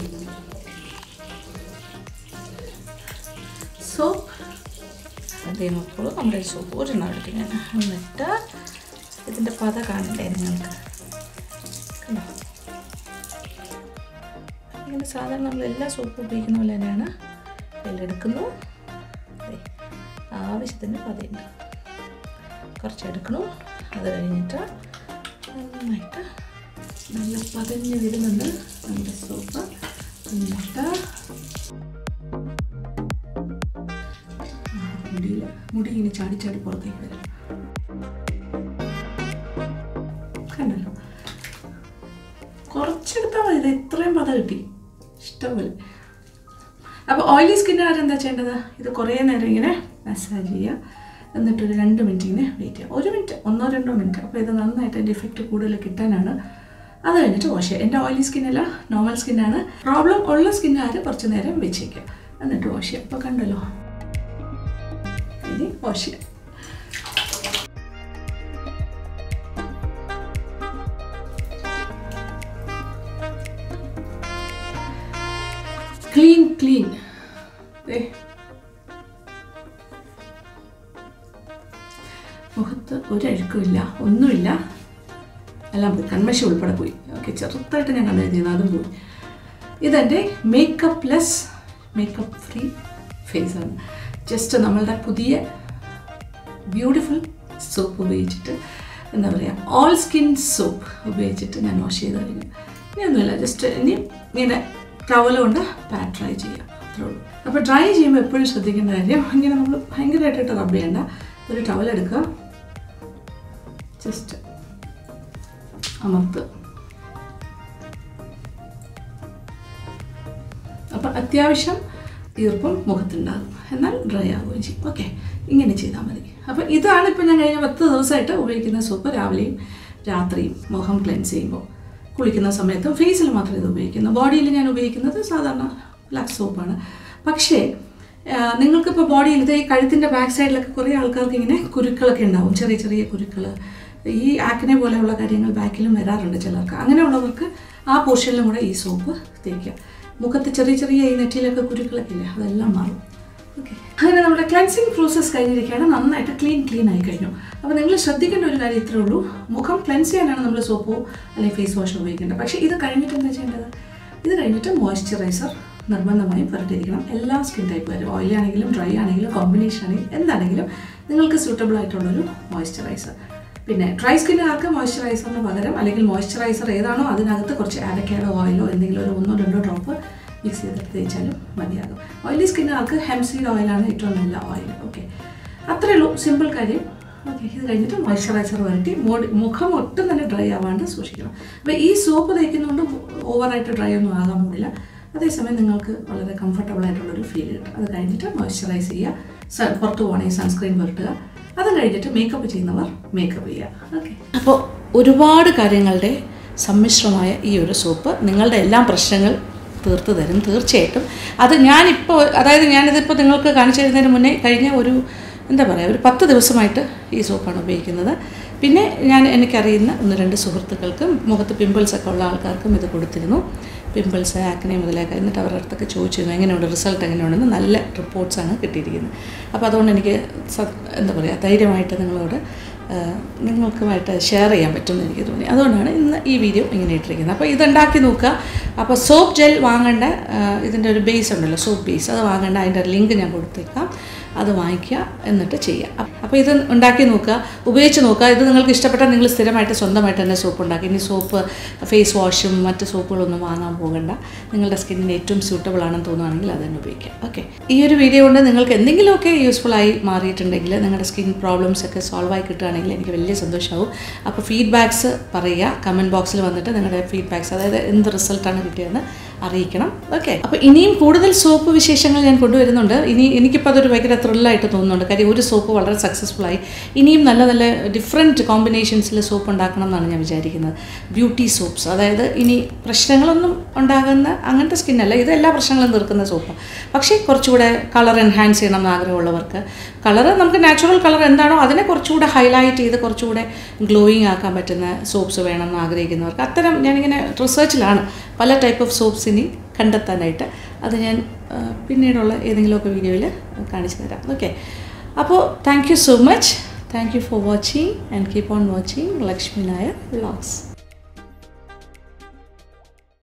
സോപ്പ് അതേ നോക്കുള്ളൂ നമ്മുടെ ഈ സോപ്പ് ഒരു എടുത്ത് ഞാൻ എന്നിട്ട് ഇതിൻ്റെ പത കാണണ്ടേ നിങ്ങൾക്ക് കണ്ടോ ഇങ്ങനെ സാധാരണ നമ്മൾ എല്ലാ സോപ്പും ഉപയോഗിക്കുന്ന പോലെ തന്നെയാണ് വെല്ലെടുക്കുന്നു ദേ, ആവശ്യത്തിന് പതയുണ്ട് കുറച്ച് എടുക്കണു അത് കഴിഞ്ഞിട്ട് നന്നായിട്ട് നല്ല പതഞ്ഞ് വരുന്നുണ്ട് നമ്മുടെ സോപ്പ് എന്നിട്ട് മുടിയിൽ മുടി ഇങ്ങനെ ചാടി ചാടി പുറത്തേക്ക് വരും കണ്ടല്ലോ കുറച്ചെടുത്താൽ മതി ഇത് ഇത്രയും പത കിട്ടി ഇഷ്ടംപോലെ അപ്പോൾ ഓയിലി സ്കിന്നുകാർ എന്താ ചെയ്യേണ്ടത് ഇത് കുറേ നേരം ഇങ്ങനെ മസാജ് ചെയ്യുക എന്നിട്ടൊരു രണ്ട് മിനിറ്റ് ഇങ്ങനെ വെയിറ്റ് ചെയ്യുക ഒരു മിനിറ്റ് ഒന്നോ രണ്ടോ മിനിറ്റ് അപ്പോൾ ഇത് നന്നായിട്ട് അതിൻ്റെ ഇഫക്റ്റ് കൂടുതൽ കിട്ടാനാണ് അത് കഴിഞ്ഞിട്ട് വാഷ് ചെയ്യുക എൻ്റെ ഓയിലി സ്കിന്നല്ല നോർമൽ സ്കിന്നാണ് പ്രോബ്ലം ഉള്ള സ്കിന്നുകാർ കുറച്ച് നേരം വെച്ചേക്കുക എന്നിട്ട് വാഷ് ചെയ്യുക അപ്പോൾ കണ്ടല്ലോ ഇനി വാഷ് ചെയ്യാം ക്ലീൻ ക്ലീൻ മുഖത്ത് ഒരഴുക്കുമില്ല ഒന്നുമില്ല എല്ലാം പോയി കൺമഷി ഉൾപ്പെടെ പോയി ഓക്കെ ചെറുതായിട്ട് ഞാൻ കണ്ടെഴുതിയത് അതും പോയി ഇതെൻ്റെ makeup less makeup free face ആണ് ജസ്റ്റ് നമ്മളുടെ പുതിയ ബ്യൂട്ടിഫുൾ സോപ്പ് ഉപയോഗിച്ചിട്ട് എന്താ പറയുക ഓൾ സ്കിൻ സോപ്പ് ഉപയോഗിച്ചിട്ട് ഞാൻ വാഷ് ചെയ്ത് കഴിഞ്ഞു ഇനി ഒന്നുമില്ല ജസ്റ്റ് ഇനി ഇങ്ങനെ ടവൽ കൊണ്ട് പാറ്റ് ഡ്രൈ ചെയ്യാം അത്രേ ഉള്ളൂ അപ്പോൾ ഡ്രൈ ചെയ്യുമ്പോൾ എപ്പോഴും ശ്രദ്ധിക്കേണ്ട കാര്യം ഇങ്ങനെ നമ്മൾ ഭയങ്കരമായിട്ടിട്ട് റബ്ബ് ചെയ്യണ്ട ഒരു ടവൽ എടുക്കുക ജസ്റ്റ് അമർത്ത് അപ്പം അത്യാവശ്യം ഈർപ്പം മുഖത്തുണ്ടാകും എന്നാൽ ഡ്രൈ ആവുകയും ചെയ്യും ഓക്കെ ഇങ്ങനെ ചെയ്താൽ മതി അപ്പോൾ ഇതാണ് ഇപ്പോൾ ഞാൻ കഴിഞ്ഞ പത്ത് ദിവസമായിട്ട് ഉപയോഗിക്കുന്ന സോപ്പ് രാവിലെയും രാത്രിയും മുഖം ക്ലെൻസ് ചെയ്യുമ്പോൾ കുളിക്കുന്ന സമയത്തും ഫേസിൽ മാത്രമേ ഇത് ഉപയോഗിക്കുന്നു ബോഡിയിൽ ഞാൻ ഉപയോഗിക്കുന്നത് സാധാരണ ലക്സ് സോപ്പാണ് പക്ഷേ ആ, നിങ്ങൾക്കിപ്പോൾ ബോഡിയിൽ ഇത് ഈ കഴുത്തിൻ്റെ ബാക്ക് സൈഡിലൊക്കെ കുറേ ആൾക്കാർക്ക് ഇങ്ങനെ കുരുക്കളൊക്കെ ഉണ്ടാവും ചെറിയ ചെറിയ കുരുക്കൾ ഈ ആക്കിനെ പോലെയുള്ള കാര്യങ്ങൾ ബാക്കിലും വരാറുണ്ട് ചിലർക്ക് അങ്ങനെയുള്ളവർക്ക് ആ പോർഷനിലും കൂടെ ഈ സോപ്പ് തേക്കുക മുഖത്ത് ചെറിയ ചെറിയ ഈ നെറ്റിയിലൊക്കെ കുരുക്കളൊക്കെ ഇല്ലേ അതെല്ലാം മാറും ഓക്കെ അങ്ങനെ നമ്മുടെ ക്ലൻസിങ് പ്രോസസ്സ് കഴിഞ്ഞിരിക്കുകയാണ് നന്നായിട്ട് ക്ലീൻ ക്ലീൻ ആയി കഴിഞ്ഞു അപ്പോൾ നിങ്ങൾ ശ്രദ്ധിക്കേണ്ട ഒരു കാര്യം ഇത്രേ ഉള്ളൂ മുഖം ക്ലെൻസ് ചെയ്യാനാണ് നമ്മൾ സോപ്പോ അല്ലെങ്കിൽ ഫേസ് വാഷോ ഉപയോഗിക്കേണ്ടത് പക്ഷേ ഇത് കഴിഞ്ഞിട്ട് എന്താ ചെയ്യേണ്ടത് ഇത് കഴിഞ്ഞിട്ട് മോയ്സ്ചറൈസർ നിർബന്ധമായും പുരട്ടിയിരിക്കണം എല്ലാ സ്കിൻ ടൈപ്പുകാരും ഓയിലി ആണെങ്കിലും ഡ്രൈ ആണെങ്കിലും കോമ്പിനേഷൻ ആണെങ്കിലും എന്താണെങ്കിലും നിങ്ങൾക്ക് സൂട്ടബിൾ ആയിട്ടുള്ളൊരു മോയ്സ്ചറൈസർ പിന്നെ ഡ്രൈ സ്കിന്നുകാർക്ക് മോയ്സ്ചറൈസറിന് പകരം അല്ലെങ്കിൽ മോയ്സ്ചറൈസർ ഏതാണോ അതിനകത്ത് കുറച്ച് ആരക്കേടോ ഓയിലോ എന്തെങ്കിലും ഒരു ഒന്നോ രണ്ടോ ഡ്രോപ്പ് മിക്സ് ചെയ്തിട്ട് തേച്ചാലും മതിയാകും ഓയിലി സ്കിന്നുകാർക്ക് ഹെംസീഡ് ഓയിലാണ് ഏറ്റവും നല്ല ഓയിൽ ഓക്കെ അത്രയേ ഉള്ളൂ സിമ്പിൾ കാര്യം ഓക്കെ ഇത് കഴിഞ്ഞിട്ട് മോയ്സ്ചറൈസർ വരട്ടി മോടി മുഖം ഒട്ടും തന്നെ ഡ്രൈ ആവാണ്ട് സൂക്ഷിക്കണം അപ്പോൾ ഈ സോപ്പ് തേക്കുന്നതുകൊണ്ട് ഓവറായിട്ട് ഡ്രൈ ഒന്നും ആകാൻ പോകുന്നില്ല അതേസമയം നിങ്ങൾക്ക് വളരെ കംഫർട്ടബിൾ ആയിട്ടുള്ളൊരു ഫീൽ കിട്ടും അത് കഴിഞ്ഞിട്ട് മോയ്സ്ചറൈസ് ചെയ്യുക സൺ പുറത്ത് പോകണമെങ്കിൽ സൺസ്ക്രീൻ പുരട്ടുക അത് കഴിഞ്ഞിട്ട് മേക്കപ്പ് ചെയ്യുന്നവർ മേക്കപ്പ് ചെയ്യുക ഓക്കെ അപ്പോൾ ഒരുപാട് കാര്യങ്ങളുടെ സമ്മിശ്രമായ ഈ ഒരു സോപ്പ് നിങ്ങളുടെ എല്ലാം പ്രശ്നങ്ങൾ തീർത്ത് തരും തീർച്ചയായിട്ടും അത് ഞാനിപ്പോൾ അതായത് ഞാനിതിപ്പോൾ നിങ്ങൾക്ക് കാണിച്ചു തരുന്നതിന് മുന്നേ കഴിഞ്ഞ ഒരു എന്താ പറയുക ഒരു പത്ത് ദിവസമായിട്ട് ഈ സോപ്പാണ് ഉപയോഗിക്കുന്നത് പിന്നെ ഞാൻ എനിക്കറിയുന്ന ഒന്ന് രണ്ട് സുഹൃത്തുക്കൾക്കും മുഖത്ത് പിമ്പിൾസ് ഒക്കെ ഉള്ള ആൾക്കാർക്കും ഇത് കൊടുത്തിരുന്നു പിമ്പിൾസ് ആക്നെ മുതലൊക്കെ എന്നിട്ട് അവരുടെ അടുത്തൊക്കെ ചോദിച്ചിരുന്നു എങ്ങനെയുണ്ട് റിസൾട്ട് എങ്ങനെയുണ്ടെന്ന് നല്ല റിപ്പോർട്ട്സാണ് കിട്ടിയിരിക്കുന്നത് അപ്പോൾ അതുകൊണ്ട് എനിക്ക് സ- എന്താ പറയുക ധൈര്യമായിട്ട് നിങ്ങളോട് ആ, നിങ്ങൾക്കുമായിട്ട് ഷെയർ ചെയ്യാൻ പറ്റുമെന്ന് എനിക്ക് തോന്നി അതുകൊണ്ടാണ് ഇന്ന് ഈ വീഡിയോ ഇങ്ങനെ ഇട്ടിരിക്കുന്നത് അപ്പോൾ ഇതുണ്ടാക്കി നോക്കുക അപ്പോൾ സോപ്പ് ജെൽ വാങ്ങേണ്ട ആ, ഇതിൻ്റെ ഒരു ബേസ് ഉണ്ടല്ലോ സോപ്പ് ബേസ് അത് വാങ്ങേണ്ട അതിൻ്റെ ലിങ്ക് ഞാൻ കൊടുത്തേക്കാം അത് വാങ്ങിക്കുക എന്നിട്ട് ചെയ്യുക അപ്പോൾ ഇത് ഉണ്ടാക്കി നോക്കുക ഉപയോഗിച്ച് നോക്കുക ഇത് നിങ്ങൾക്ക് ഇഷ്ടപ്പെട്ടാൽ നിങ്ങൾ സ്ഥിരമായിട്ട് സ്വന്തമായിട്ട് തന്നെ സോപ്പ് ഉണ്ടാക്കി ഇനി സോപ്പ് ഫേസ് വാഷും മറ്റ് സോപ്പുകളൊന്നും വാങ്ങാൻ പോകണ്ട നിങ്ങളുടെ സ്കിന്നിന് ഏറ്റവും സ്യൂട്ടബിൾ ആണെന്ന് തോന്നുകയാണെങ്കിൽ അത് തന്നെ ഉപയോഗിക്കാം ഓക്കെ ഈ ഒരു വീഡിയോ കൊണ്ട് നിങ്ങൾക്ക് എന്തെങ്കിലുമൊക്കെ യൂസ്ഫുൾ ആയി മാറിയിട്ടുണ്ടെങ്കിൽ നിങ്ങളുടെ സ്കിൻ പ്രോബ്ലംസ് ഒക്കെ സോൾവ് ആയി കിട്ടുകയാണെങ്കിൽ എനിക്ക് വലിയ സന്തോഷമാവും അപ്പോൾ ഫീഡ്ബാക്സ് പറയുക കമൻറ്റ് ബോക്സിൽ വന്നിട്ട് നിങ്ങളുടെ ഫീഡ്ബാക്സ് അതായത് എന്ത് റിസൾട്ടാണ് കിട്ടിയതെന്ന് അറിയിക്കണം ഓക്കെ അപ്പോൾ ഇനിയും കൂടുതൽ സോപ്പ് വിശേഷങ്ങൾ ഞാൻ കൊണ്ടുവരുന്നുണ്ട് ഇനി എനിക്കിപ്പോൾ അതൊരു ഭയങ്കര ത്രില്ലായിട്ട് തോന്നുന്നുണ്ട് കാര്യം ഒരു സോപ്പ് വളരെ സക്സസ്ഫുൾ ആയി ഇനിയും നല്ല നല്ല ഡിഫറെൻറ്റ് കോമ്പിനേഷൻസിൽ സോപ്പ് ഉണ്ടാക്കണം എന്നാണ് ഞാൻ വിചാരിക്കുന്നത് ബ്യൂട്ടി സോപ്സ് അതായത് ഇനി പ്രശ്നങ്ങളൊന്നും ഉണ്ടാകുന്ന അങ്ങനത്തെ സ്കിന്നല്ല ഇത് എല്ലാ പ്രശ്നങ്ങളും തീർക്കുന്ന സോപ്പ് പക്ഷേ കുറച്ചുകൂടെ കളർ എൻഹാൻസ് ചെയ്യണം എന്ന് ആഗ്രഹമുള്ളവർക്ക് കളർ നമുക്ക് നാച്ചുറൽ കളർ എന്താണോ അതിനെ കുറച്ചുകൂടെ ഹൈലൈറ്റ് ചെയ്ത് കുറച്ചുകൂടെ ഗ്ലോയിങ് ആക്കാൻ പറ്റുന്ന സോപ്സ് വേണമെന്ന് ആഗ്രഹിക്കുന്നവർക്ക് അത്തരം ഞാനിങ്ങനെ റിസർച്ചിലാണ് പല ടൈപ്പ് ഓഫ് സോപ്സ് ഇനി കണ്ടെത്താനായിട്ട് അത് ഞാൻ ആ, പിന്നീടുള്ള ഏതെങ്കിലുമൊക്കെ വീഡിയോയിൽ കാണിച്ചു തരാം ഓക്കെ അപ്പോൾ thank you so much thank you for watching and keep on watching Lakshmi Nair vlogs